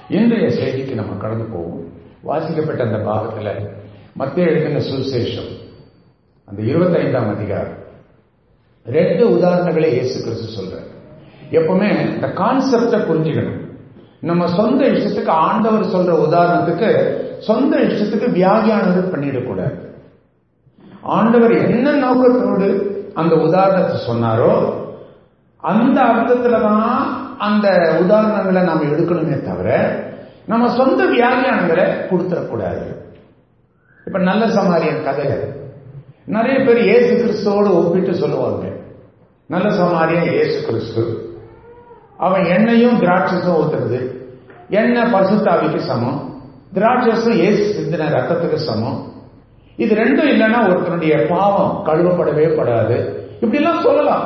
இன்றைய செய்திக்கு நம்ம கடந்து போவோம் வாசிக்கப்பட்ட அந்த பாகத்துல மத்திய எழுதின சுவிசேஷம் அந்த இருபத்தைந்தாம் அதிகாரம் ரெண்டு உதாரணங்களை இயேசு கிறிஸ்து சொல்றார் எப்பவுமே இந்த கான்செப்டை புரிஞ்சுக்கணும் நம்ம சொந்த இஷ்டத்துக்கு ஆண்டவர் சொல்ற உதாரணத்துக்கு சொந்த இஷ்டத்துக்கு வியாகியானது பண்ணிடக்கூடாது ஆண்டவர் என்ன நோக்கத்தோடு அந்த உதாரணத்தை சொன்னாரோ அந்த அர்த்தத்துல தான் அந்த உதாரணங்களை நாம் எடுக்கணுமே தவிர நம்ம சொந்த வியாகியானங்களை கொடுத்துடக்கூடாது இப்ப நல்ல சமாரியன் கதை நிறைய பேர் இயேசு கிறிஸ்துவோடு ஒப்பிட்டு சொல்லுவாங்க நல்ல சமாரியன் இயேசு கிறிஸ்து அவன் எண்ணெயும் திராட்சஸும் ஊத்துறது எண்ணெய் பரிசுத்தாவிக்கு சமம் திராட்சஸும் ஏசு சிந்தின ரத்தத்துக்கு சமம் இது ரெண்டும் இல்லைன்னா ஒருத்தனுடைய பாவம் கழுவப்படவே படாது இப்படிலாம் சொல்லலாம்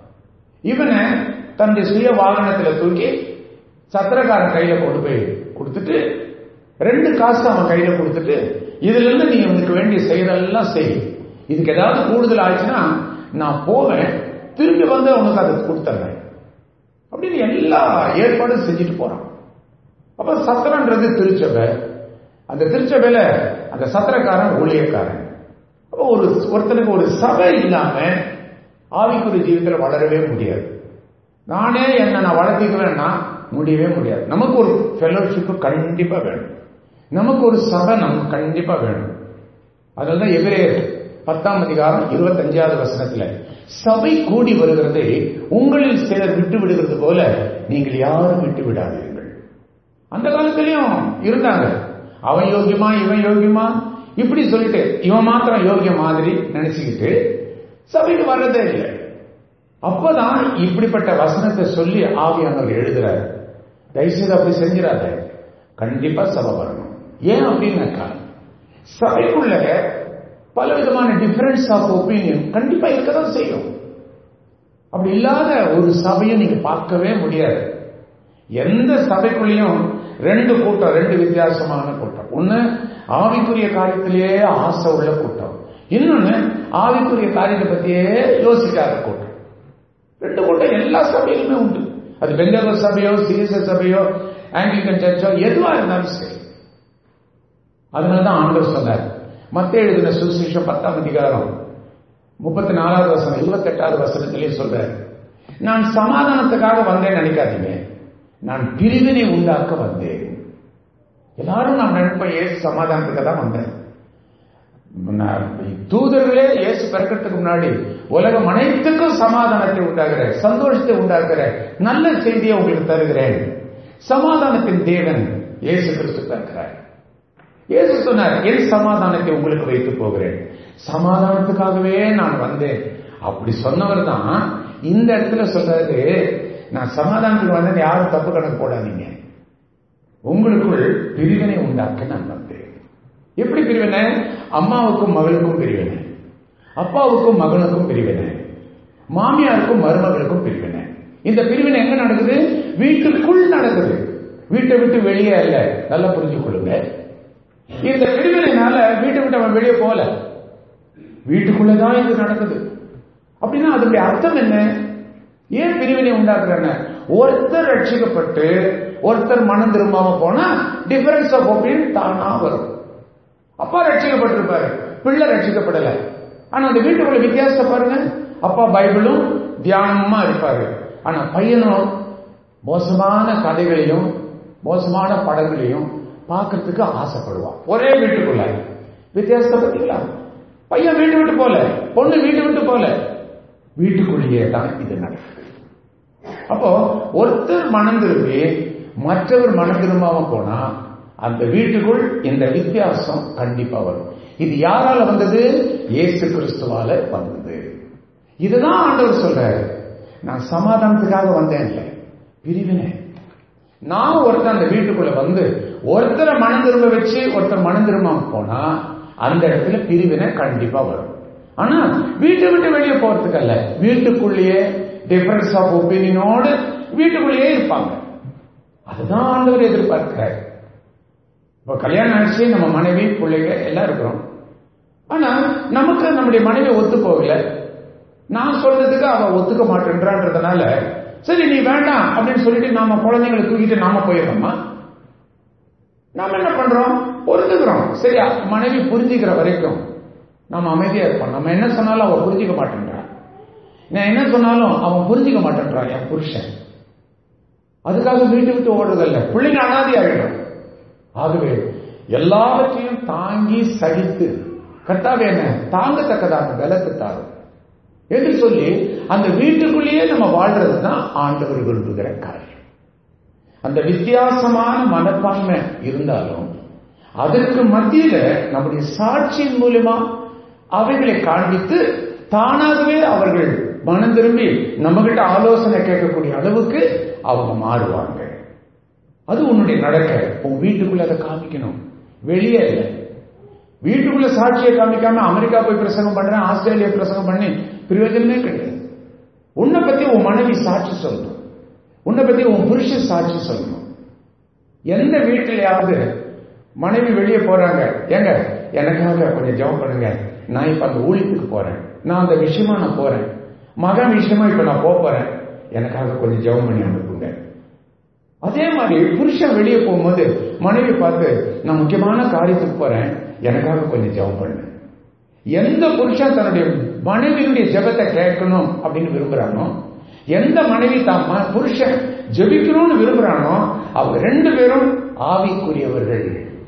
இவனை தன்னுடைய சுய வாகனத்துல தூக்கி சத்திரக்காரன் கையில கொண்டு போய் கொடுத்துட்டு ரெண்டு காசு அவன் கையில கொடுத்துட்டு இதுல இருந்து நீ உனக்கு வேண்டிய செயலெல்லாம் செய் இதுக்கு ஏதாவது கூடுதல் ஆச்சுன்னா நான் போவேன் திரும்பி வந்து உனக்கு அதை கொடுத்துறேன் அப்படின்னு எல்லா ஏற்பாடும் செஞ்சுட்டு போறான் அப்ப சத்திரன்றது திருச்சபை அந்த திருச்சபையில அந்த சத்திரக்காரன் ஊழியக்காரன் அப்ப ஒரு ஒருத்தனுக்கு ஒரு சபை இல்லாம ஆவிக்குரிய ஜீவிதத்தில் வளரவே முடியாது நானே என்ன நான் வளர்த்திக்குவேன்னா முடியவே முடியாது நமக்கு ஒரு ஃபெலோஷிப் கண்டிப்பா வேணும் நமக்கு ஒரு சபை நமக்கு கண்டிப்பா வேணும் அதனால்தான் எதிரே பத்தாம் அதிகாரம் இருபத்தஞ்சாவது வசனத்துல சபை கூடி வருகிறதை உங்களில் சிலர் விட்டு விடுகிறது போல நீங்கள் யாரும் விட்டு விடாதீர்கள் அந்த காலத்திலையும் இருந்தாங்க அவன் யோகியமா இவன் யோகியமா இப்படி சொல்லிட்டு இவன் மாத்திரம் யோகிய மாதிரி நினைச்சுக்கிட்டு சபைக்கு வர்றதே இல்லை அப்பதான் இப்படிப்பட்ட வசனத்தை சொல்லி ஆவியானவர் எழுதுறாரு தயவுசெய்து அப்படி செஞ்சிடாத கண்டிப்பா சபை வரணும் ஏன் அப்படின்னாக்கா சபைக்குள்ள பல விதமான டிஃபரன்ஸ் ஆஃப் ஒப்பீனியன் கண்டிப்பா இருக்கதான் செய்யும் அப்படி இல்லாத ஒரு சபையை நீங்க பார்க்கவே முடியாது எந்த சபைக்குள்ளேயும் ரெண்டு கூட்டம் ரெண்டு வித்தியாசமான கூட்டம் ஒண்ணு ஆவிக்குரிய காரியத்திலேயே ஆசை உள்ள கூட்டம் இன்னொன்னு ஆவிக்குரிய காரியத்தை பத்தியே யோசிக்காத கூட்டம் ரெண்டு கூட்டம் எல்லா சபையிலுமே உண்டு அது பெங்கல சபையோ சிஎஸ்எ சபையோ ஆங்கிலிக்கன் சர்ச்சோ எதுவா இருந்தாலும் சரி அதனாலதான் ஆண்டவர் சொன்னார் மத்திய எழுதின சுவிசேஷம் பத்தாம் அதிகாரம் முப்பத்தி நாலாவது வசனம் இருபத்தி எட்டாவது வசனத்திலேயே சொல்றாரு நான் சமாதானத்துக்காக வந்தேன் நினைக்காதீங்க நான் பிரிவினை உண்டாக்க வந்தேன் எல்லாரும் நான் நினைப்பேன் ஏசு சமாதானத்துக்கு தான் வந்தேன் தூதர்களே இயேசு பிறக்கிறதுக்கு முன்னாடி உலகம் அனைத்துக்கும் சமாதானத்தை உண்டாகிற சந்தோஷத்தை உண்டாக்குற நல்ல செய்தியை உங்களுக்கு தருகிறேன் சமாதானத்தின் தேவன் இயேசு கிறிஸ்து பிறக்கிறார் இயேசு சொன்னார் என் சமாதானத்தை உங்களுக்கு வைத்து போகிறேன் சமாதானத்துக்காகவே நான் வந்தேன் அப்படி சொன்னவர் தான் இந்த இடத்துல சொல்றாரு நான் சமாதானத்துக்கு வந்தேன் யாரும் தப்பு கணக்கு போடாதீங்க உங்களுக்குள் பிரிவினை உண்டாக்க நான் வந்தேன் எப்படி பிரிவினை அம்மாவுக்கும் மகளுக்கும் பிரிவினை அப்பாவுக்கும் மகனுக்கும் பிரிவினை மாமியாருக்கும் மருமகளுக்கும் பிரிவினை இந்த பிரிவினை எங்க நடக்குது வீட்டுக்குள் நடக்குது வீட்டை விட்டு வெளியே அல்ல நல்லா புரிஞ்சு கொள்ளுங்க இந்த பிரிவினைனால வீட்டை விட்டு அவன் வெளியே போல வீட்டுக்குள்ளதான் இது நடக்குது அப்படின்னா அதனுடைய அர்த்தம் என்ன ஏன் பிரிவினை உண்டாக்குறாங்க ஒருத்தர் ரட்சிக்கப்பட்டு ஒருத்தர் மனம் திரும்பாம போனா டிஃபரன்ஸ் ஆஃப் ஒப்பீனியன் தானா வரும் அப்பா ரட்சிக்கப்பட்டிருப்பாரு பிள்ளை ரட்சிக்கப்படல ஆனா அந்த வீட்டுக்குள்ள வித்தியாசம் பாருங்க அப்பா பைபிளும் தியானமா இருப்பாரு ஆனா பையனும் மோசமான கதைகளையும் மோசமான படங்களையும் பார்க்கறதுக்கு ஆசைப்படுவான் ஒரே வீட்டுக்குள்ள வித்தியாசத்தை பார்த்தீங்களா பையன் வீட்டு விட்டு போல பொண்ணு வீட்டு விட்டு போல வீட்டுக்குள்ளேயே தான் இது நடக்குது அப்போ ஒருத்தர் மனம் திரும்பி மற்றவர் மனம் திரும்பாம போனா அந்த வீட்டுக்குள் இந்த வித்தியாசம் கண்டிப்பா வரும் இது யாரால வந்தது இயேசு கிறிஸ்துவால வந்தது இதுதான் ஆண்டவர் சொல்றாரு நான் சமாதானத்துக்காக வந்தேன் இல்லை பிரிவினை நான் ஒருத்தர் அந்த வீட்டுக்குள்ள வந்து ஒருத்தரை மனம் திரும்ப வச்சு ஒருத்தர் மனம் திரும்பாம போனா அந்த இடத்துல பிரிவினை கண்டிப்பா வரும் ஆனா வீட்டை விட்டு வெளியே போறதுக்கு அல்ல வீட்டுக்குள்ளேயே டிஃபரன்ஸ் ஆஃப் ஒப்பீனியனோடு வீட்டுக்குள்ளேயே இருப்பாங்க அதுதான் ஆண்டவர் எதிர்பார்க்கிறார் இப்போ கல்யாணம் ஆயிடுச்சு நம்ம மனைவி பிள்ளைங்க எல்லாம் இருக்கிறோம் ஆனா நமக்கு நம்முடைய மனைவி ஒத்து போகல நான் சொல்றதுக்கு அவ ஒத்துக்க மாட்டேன்றான்றதுனால சரி நீ வேண்டாம் அப்படின்னு சொல்லிட்டு நாம குழந்தைங்களை தூக்கிட்டு நாம போயிடணுமா நாம என்ன பண்றோம் பொருந்துக்கிறோம் சரி மனைவி புரிஞ்சுக்கிற வரைக்கும் நம்ம அமைதியா இருப்போம் நம்ம என்ன சொன்னாலும் அவன் புரிஞ்சுக்க மாட்டேன்றான் நான் என்ன சொன்னாலும் அவன் புரிஞ்சுக்க மாட்டேன்றான் என் புருஷன் அதுக்காக வீட்டு விட்டு ஓடுறதில்ல பிள்ளைங்க அனாதி ஆகிடும் ஆகவே எல்லாவற்றையும் தாங்கி சகித்து கர்த்தாவே என்ன தாங்கத்தக்கதாக பலத்தை தாரும் என்று சொல்லி அந்த வீட்டுக்குள்ளேயே நம்ம வாழ்றது தான் ஆண்டவர் விரும்புகிற காரியம் அந்த வித்தியாசமான மனப்பான்மை இருந்தாலும் அதற்கு மத்தியில நம்முடைய சாட்சியின் மூலமா அவைகளை காண்பித்து தானாகவே அவர்கள் மனம் திரும்பி நம்ம கிட்ட ஆலோசனை கேட்கக்கூடிய அளவுக்கு அவங்க மாறுவாங்க அது உன்னுடைய நடக்க உன் வீட்டுக்குள்ள அதை காமிக்கணும் வெளியே இல்லை வீட்டுக்குள்ள சாட்சியை காமிக்காம அமெரிக்கா போய் பிரசங்கம் பண்றேன் ஆஸ்திரேலியா பிரசங்கம் பண்ணி பிரயோஜனமே கிடையாது உன்னை பத்தி உன் மனைவி சாட்சி சொல்லணும் உன்னை பத்தி உன் புருஷன் சாட்சி சொல்லணும் எந்த வீட்டிலையாவது மனைவி வெளியே போறாங்க ஏங்க எனக்காக கொஞ்சம் ஜெபம் பண்ணுங்க நான் இப்ப அந்த ஊழியத்துக்கு போறேன் நான் அந்த விஷயமா நான் போறேன் மகன் விஷயமா இப்ப நான் போக போறேன் எனக்காக கொஞ்சம் ஜெபம் பண்ணி அனுப்புங்க அதே மாதிரி புருஷன் வெளியே போகும்போது மனைவி பார்த்து நான் முக்கியமான காரியத்துக்கு போறேன் எனக்காக கொஞ்சம் ஜெபம் பண்ணு எந்த புருஷன் தன்னுடைய மனைவியினுடைய ஜெபத்தை கேட்கணும் அப்படின்னு விரும்புறானோ எந்த மனைவி தான் புருஷன் ஜெபிக்கணும்னு விரும்புறானோ அவங்க ரெண்டு பேரும் ஆவிக்குரியவர்கள்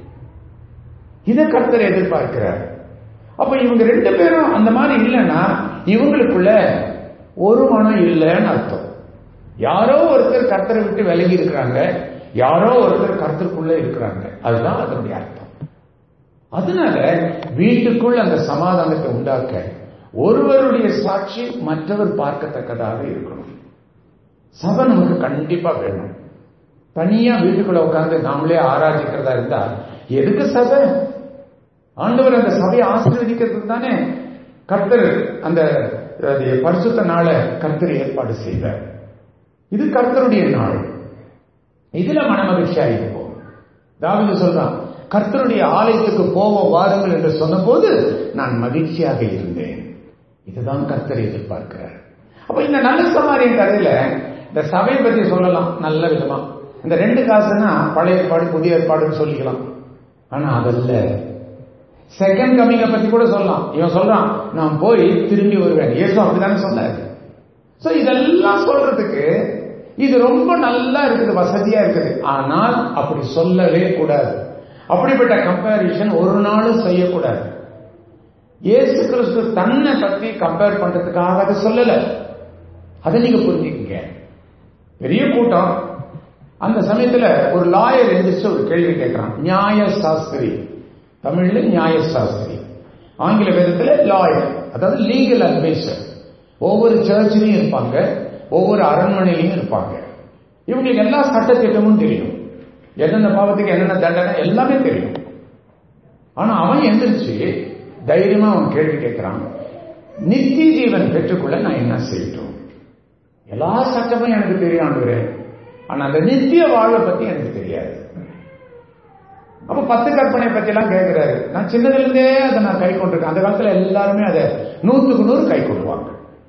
இதை கர்த்தர் எதிர்பார்க்கிறார் அப்ப இவங்க ரெண்டு பேரும் அந்த மாதிரி இல்லைன்னா இவங்களுக்குள்ள ஒரு மனம் இல்லைன்னு அர்த்தம் யாரோ ஒருத்தர் கர்த்தரை விட்டு விலகி இருக்கிறாங்க யாரோ ஒருத்தர் கர்த்தருக்குள்ள இருக்கிறாங்க அதுதான் அதனுடைய அர்த்தம் அதனால வீட்டுக்குள் அந்த சமாதானத்தை உண்டாக்க ஒருவருடைய சாட்சி மற்றவர் பார்க்கத்தக்கதாக இருக்கணும் சபை நமக்கு கண்டிப்பா வேணும் தனியா வீட்டுக்குள்ள உட்கார்ந்து நாமளே ஆராய்ச்சிக்கிறதா இருந்தா எதுக்கு சபை ஆண்டவர் அந்த சபையை ஆசீர்வதிக்கிறதுக்கு தானே கர்த்தர் அந்த பரிசுத்த நாளை கர்த்தர் ஏற்பாடு செய்தார் இது கர்த்தருடைய நாள் இதுல மனமகிழ்ச்சியா இருப்போம் தாவிது சொல்றான் கர்த்தருடைய ஆலயத்துக்கு போவோம் வாருங்கள் என்று சொன்னபோது நான் மகிழ்ச்சியாக இருந்தேன் இதுதான் கர்த்தர் எதிர்பார்க்கிறார் அப்ப இந்த நல்ல சமாரியின் கதையில இந்த சபையை பத்தி சொல்லலாம் நல்ல விதமா இந்த ரெண்டு காசுன்னா பழைய ஏற்பாடு புதிய ஏற்பாடுன்னு சொல்லிக்கலாம் ஆனா அதல்ல செகண்ட் கமிங்க பத்தி கூட சொல்லலாம் இவன் சொல்றான் நான் போய் திரும்பி வருவேன் ஏசு அப்படித்தானே சொன்னாரு சோ இதெல்லாம் சொல்றதுக்கு இது ரொம்ப நல்லா இருக்குது வசதியா இருக்குது ஆனால் அப்படி சொல்லவே கூடாது அப்படிப்பட்ட கம்பேரிஷன் ஒரு நாளும் செய்யக்கூடாது இயேசு கிறிஸ்து தன்னை பத்தி கம்பேர் பண்றதுக்காக அதை சொல்லல அதை நீங்க புரிஞ்சுக்கங்க பெரிய கூட்டம் அந்த சமயத்துல ஒரு லாயர் எந்திரிச்சு ஒரு கேள்வி கேட்கிறான் நியாய சாஸ்திரி தமிழ்ல நியாய சாஸ்திரி ஆங்கில வேதத்துல லாயர் அதாவது லீகல் அட்வைசர் ஒவ்வொரு சர்ச்சிலையும் இருப்பாங்க ஒவ்வொரு அரண்மனையிலையும் இருப்பாங்க இவங்களுக்கு எல்லா சட்டத்திட்டமும் தெரியும் என்னென்ன பாவத்துக்கு என்னென்ன தண்டனை எல்லாமே தெரியும் ஆனா அவன் எந்திரிச்சு தைரியமா அவன் கேள்வி கேட்கிறான் நித்திய ஜீவன் பெற்றுக்கொள்ள நான் என்ன செய்யட்டும் எல்லா சட்டமும் எனக்கு தெரியும் ஆண்டு ஆனா அந்த நித்திய வாழ்வை பத்தி எனக்கு தெரியாது அப்ப பத்து கற்பனை பத்தி எல்லாம் கேட்கிறாரு நான் சின்னதுல இருந்தே அதை நான் கை கொண்டிருக்கேன் அந்த காலத்துல எல்லாருமே அதை நூத்துக்கு நூறு கை கொள்வாங்க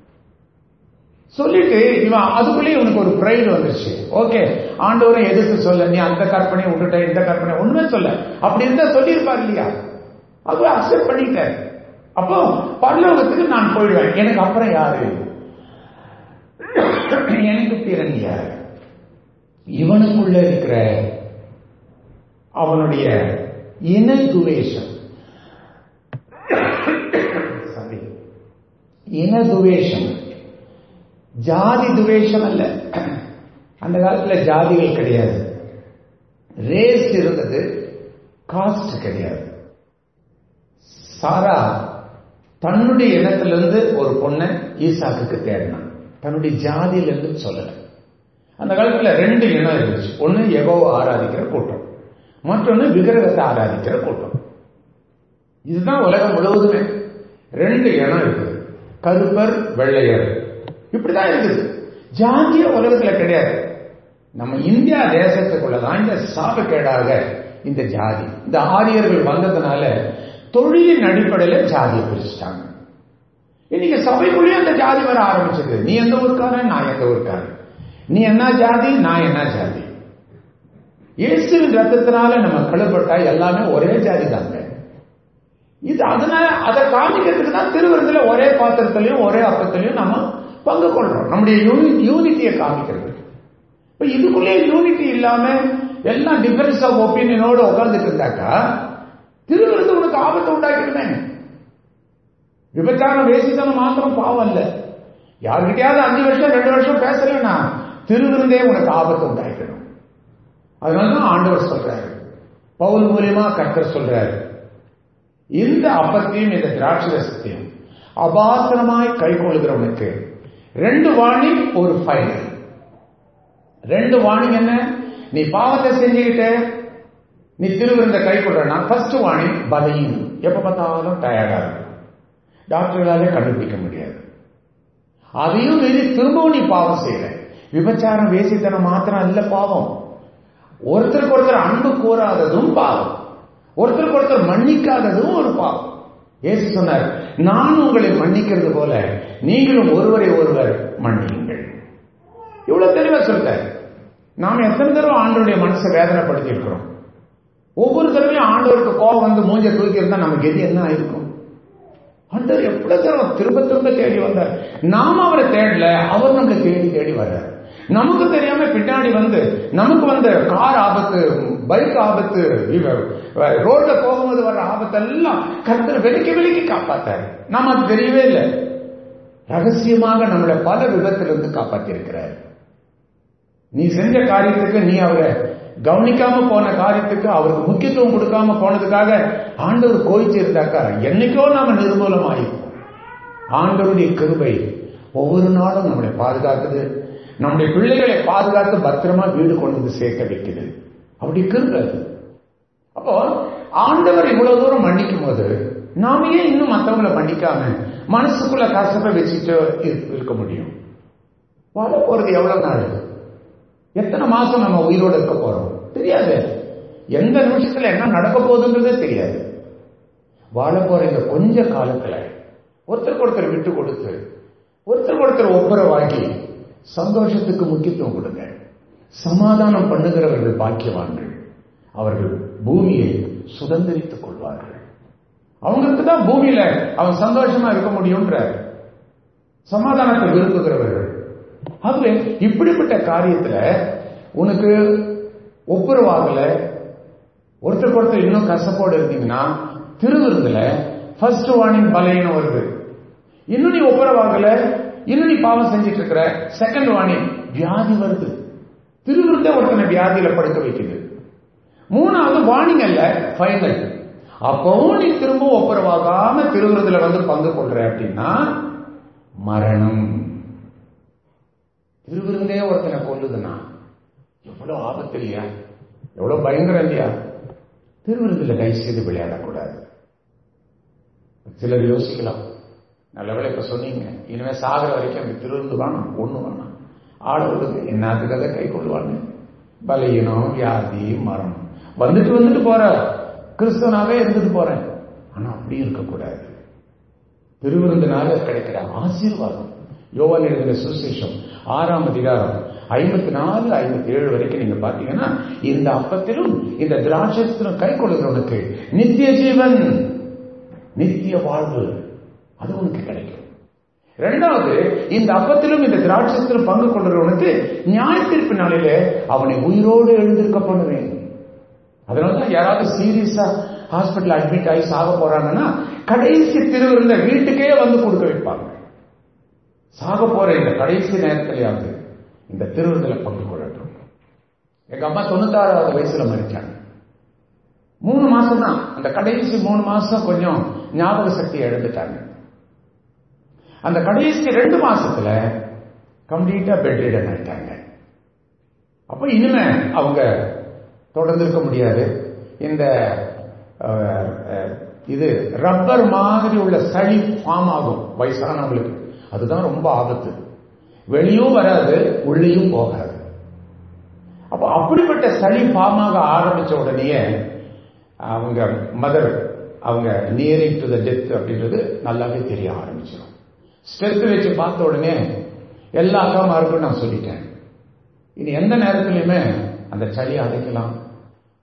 சொல்லிட்டு இவன் அதுக்குள்ளேயே இவனுக்கு ஒரு பிரைடு வந்துருச்சு ஓகே ஆண்டவரை எதிர்த்து சொல்ல நீ அந்த கற்பனையை விட்டுட்ட இந்த கற்பனை ஒண்ணுமே சொல்ல அப்படி இருந்தா சொல்லியிருப்பார் இல்லையா அது அக்செப்ட் பண்ணிட்டார் அப்போ பரலோகத்துக்கு நான் போயிடுவேன் எனக்கு அப்புறம் யாரு எனக்கு பிறன் யார் இவனுக்குள்ள இருக்கிற அவனுடைய இன துவேஷம் சாரி இன துவேஷம் ஜாதி துவேஷம் அல்ல அந்த காலத்துல ஜாதிகள் கிடையாது ரேஸ் இருந்தது காஸ்ட் கிடையாது சாரா தன்னுடைய இனத்திலிருந்து ஒரு பொண்ணை ஈசாக்குக்கு தேடினான் தன்னுடைய ஜாதியிலிருந்து சொல்லல அந்த காலத்துல ரெண்டு இனம் இருந்துச்சு ஒன்னு எகோவை ஆராதிக்கிற கூட்டம் மற்றொன்னு விக்கிரகத்தை ஆராதிக்கிற கூட்டம் இதுதான் உலகம் முழுவதுமே ரெண்டு இனம் இருக்குது கருப்பர் வெள்ளையர் இப்படிதான் இருக்குது ஜாதிய உலகத்துல கிடையாது நம்ம இந்தியா தேசத்துக்குள்ளதான் இந்த சாபக்கேடாக இந்த ஜாதி இந்த ஆரியர்கள் வந்ததுனால தொழிலின் அடிப்படையில ஜாதியை பிரிச்சுட்டாங்க இன்னைக்கு சபைக்குள்ளேயே அந்த ஜாதி வர ஆரம்பிச்சது நீ எந்த ஊருக்காரன் நான் எந்த ஊருக்காரன் நீ என்ன ஜாதி நான் என்ன ஜாதி இயேசுவின் ரத்தத்தினால நம்ம கழுப்பட்டா எல்லாமே ஒரே ஜாதி தாங்க இது அதனால அதை காமிக்கிறதுக்கு தான் திருவிருந்துல ஒரே பாத்திரத்திலையும் ஒரே அப்பத்திலையும் நம்ம பங்கு கொள்றோம் நம்முடைய யூனிட்டியை காமிக்கிறது இப்ப இதுக்குள்ளே யூனிட்டி இல்லாம எல்லாம் டிஃபரன்ஸ் ஆஃப் ஒப்பீனியனோட உட்கார்ந்துட்டு இருந்தாக்கா திருவிருந்து உனக்கு ஆபத்தை உண்டாக்கிடுமே விபச்சாரம் வேசித்தனம் மாத்திரம் பாவம் இல்ல யாருக்கிட்டையாவது அஞ்சு வருஷம் ரெண்டு வருஷம் பேசலன்னா திருவிருந்தே உனக்கு ஆபத்தை உண்டாக்கிடும் அதனாலதான் ஆண்டவர் சொல்றாரு பவுல் மூலியமா கர்த்தர் சொல்றாரு இந்த அப்பத்தையும் இந்த திராட்சை ரசத்தையும் அபாத்திரமாய் கை கொள்கிறவனுக்கு ரெண்டு வாணி ஒரு ஃபைன் ரெண்டு வாணி என்ன நீ பாவத்தை செஞ்சுக்கிட்ட நீ திருவிருந்த கை கொள்றனா ஃபர்ஸ்ட் வாணி பலையும் எப்ப பார்த்தாலும் டயர்டா இருக்கும் டாக்டர்களாலே கண்டுபிடிக்க முடியாது அதையும் மீறி திரும்பவும் நீ பாவம் செய்யற விபச்சாரம் வேசித்தனம் மாத்திரம் இல்ல பாவம் ஒருத்தருக்கு ஒருத்தர் அன்பு கூறாததும் பாவம் ஒருத்தருக்கு ஒருத்தர் மன்னிக்காததும் ஒரு பாவம் ஏசு சொன்னார் நான் உங்களை மன்னிக்கிறது போல நீங்களும் ஒருவரை ஒருவர் மன்னியுங்கள் இவ்வளவு தெளிவா சொல்ற நாம் எத்தனை தடவை ஆண்டோடைய மனசை வேதனைப்படுத்தி இருக்கிறோம் ஒவ்வொரு தடவையும் ஆண்டவருக்கு கோபம் வந்து மூஞ்ச தூக்கி இருந்தா நமக்கு எது என்ன ஆயிருக்கும் ஆண்டவர் எவ்வளவு தடவை திரும்ப திரும்ப தேடி வந்தார் நாம அவரை தேடல அவர் நம்மளை தேடி தேடி வர்றார் நமக்கு தெரியாம பின்னாடி வந்து நமக்கு வந்த கார் ஆபத்து பைக் ஆபத்து ரோட்ல போகும்போது வர்ற ஆபத்தெல்லாம் கருத்து விலைக்கு விலைக்கு காப்பாத்தாரு நாம அது தெரியவே இல்லை ரகசியமாக நம்மளை பல விபத்திலிருந்து காப்பாத்தி இருக்கிறார் நீ செஞ்ச காரியத்துக்கு நீ அவரை கவனிக்காம போன காரியத்துக்கு அவருக்கு முக்கியத்துவம் கொடுக்காம போனதுக்காக ஆண்டவர் கோயிச்சு இருந்தாக்கா என்னைக்கோ நாம நிர்மூலம் ஆயிருப்போம் ஆண்டவருடைய கிருபை ஒவ்வொரு நாளும் நம்மளை பாதுகாக்குது நம்முடைய பிள்ளைகளை பாதுகாத்து பத்திரமா வீடு கொண்டு வந்து சேர்க்க வைக்குது அப்படி கிருபை அப்போ ஆண்டவர் இவ்வளவு தூரம் மன்னிக்கும் போது நாம ஏன் இன்னும் மற்றவங்களை மன்னிக்காம மனசுக்குள்ள கசப்பை வச்சுட்டு இருக்க முடியும் வாழ போறது எவ்வளவு நாள் எத்தனை மாசம் நம்ம உயிரோடு இருக்க போறோம் தெரியாது எந்த நிமிஷத்துல என்ன நடக்க போகுதுன்றதே தெரியாது வாழ போற இந்த கொஞ்ச காலத்துல ஒருத்தருக்கு ஒருத்தர் விட்டு கொடுத்து ஒருத்தருக்கு ஒருத்தர் ஒப்புரை வாங்கி சந்தோஷத்துக்கு முக்கியத்துவம் கொடுங்க சமாதானம் பண்ணுகிறவர்கள் பாக்கியவான்கள் அவர்கள் பூமியை சுதந்திரித்துக் கொள்வார்கள் அவங்களுக்கு தான் பூமியில அவன் சந்தோஷமா இருக்க முடியும்ன்ற சமாதானத்தை விரும்புகிறவர்கள் ஆகவே இப்படிப்பட்ட காரியத்துல உனக்கு ஒப்புரவாகல ஒருத்தருக்கு ஒருத்தர் இன்னும் கசப்போடு இருந்தீங்கன்னா திருவிருந்துல ஃபர்ஸ்ட் வார்னிங் பலையினம் வருது இன்னும் நீ ஒப்புரவாகல இன்னும் நீ பாவம் செஞ்சிட்டு இருக்கிற செகண்ட் வார்னிங் வியாதி வருது திருவிருந்தே ஒருத்தனை வியாதியில படுக்க வைக்குது மூணாவது வார்னிங் அல்ல ஃபைனல் அப்பவும் நீ திரும்ப ஒப்புரவாகாம திருவிருந்துல வந்து பங்கு கொள்ற அப்படின்னா மரணம் திருவிருந்தே ஒருத்தனை கொல்லுதுன்னா எவ்வளவு ஆபத்து இல்லையா எவ்வளவு பயங்கரம் இல்லையா திருவிருந்துல கை செய்து விளையாடக்கூடாது சிலர் யோசிக்கலாம் நல்லவேளை இப்ப சொன்னீங்க இனிமே சாகிற வரைக்கும் அந்த திருவிருந்து வேணாம் ஒண்ணு வேணாம் ஆட விடுங்க என்னத்துக்கு அதை கை கொள்வாங்க பலையினம் வியாதி மரணம் வந்துட்டு வந்துட்டு போற கிறிஸ்தவனாவே இருந்துட்டு போறேன் ஆனா அப்படி இருக்கக்கூடாது திருவிருந்தினால கிடைக்கிற ஆசீர்வாதம் யோவான் எழுதின சுசேஷம் ஆறாம் அதிகாரம் ஐம்பத்தி நாலு ஐம்பத்தி ஏழு வரைக்கும் நீங்க பாத்தீங்கன்னா இந்த அப்பத்திலும் இந்த திராட்சத்திலும் கை கொடுக்கிறவனுக்கு நித்திய ஜீவன் நித்திய வாழ்வு அது உனக்கு கிடைக்கும் இரண்டாவது இந்த அப்பத்திலும் இந்த திராட்சத்திலும் பங்கு கொள்றவனுக்கு நியாய தீர்ப்பு நாளிலே அவனை உயிரோடு எழுந்திருக்க பண்ணுவேன் அதனாலதான் யாராவது சீரியஸா ஹாஸ்பிட்டல் அட்மிட் ஆகி சாக போறாங்கன்னா கடைசி திருவிருந்த வீட்டுக்கே வந்து கொடுக்க வைப்பாங்க சாக போற இந்த கடைசி நேரத்திலேயாவது இந்த திருவிருந்தில பங்கு கொள்ளட்டும் எங்க அம்மா தொண்ணூத்தாறாவது வயசுல மறிச்சாங்க மூணு மாசம் தான் அந்த கடைசி மூணு மாசம் கொஞ்சம் ஞாபக சக்தி இழந்துட்டாங்க அந்த கடைசி ரெண்டு மாசத்துல கம்ப்ளீட்டா பெட் ரிடன் ஆயிட்டாங்க அப்ப இனிமே அவங்க தொடர்ந்து இருக்க முடியாது இந்த இது ரப்பர் மாதிரி உள்ள சளி ஃபார்ம் ஆகும் வயசானவங்களுக்கு அதுதான் ரொம்ப ஆபத்து வெளியும் வராது உள்ளேயும் போகாது அப்ப அப்படிப்பட்ட சளி ஃபார்ம் ஆக ஆரம்பிச்ச உடனேயே அவங்க மதர் அவங்க நியரிங் டு த டெத் அப்படின்றது நல்லாவே தெரிய ஆரம்பிச்சிடும் ஸ்ட்ரெஸ் வச்சு பார்த்த உடனே எல்லா அக்காமாருக்கும் நான் சொல்லிட்டேன் இனி எந்த நேரத்திலையுமே அந்த சளி அடைக்கலாம்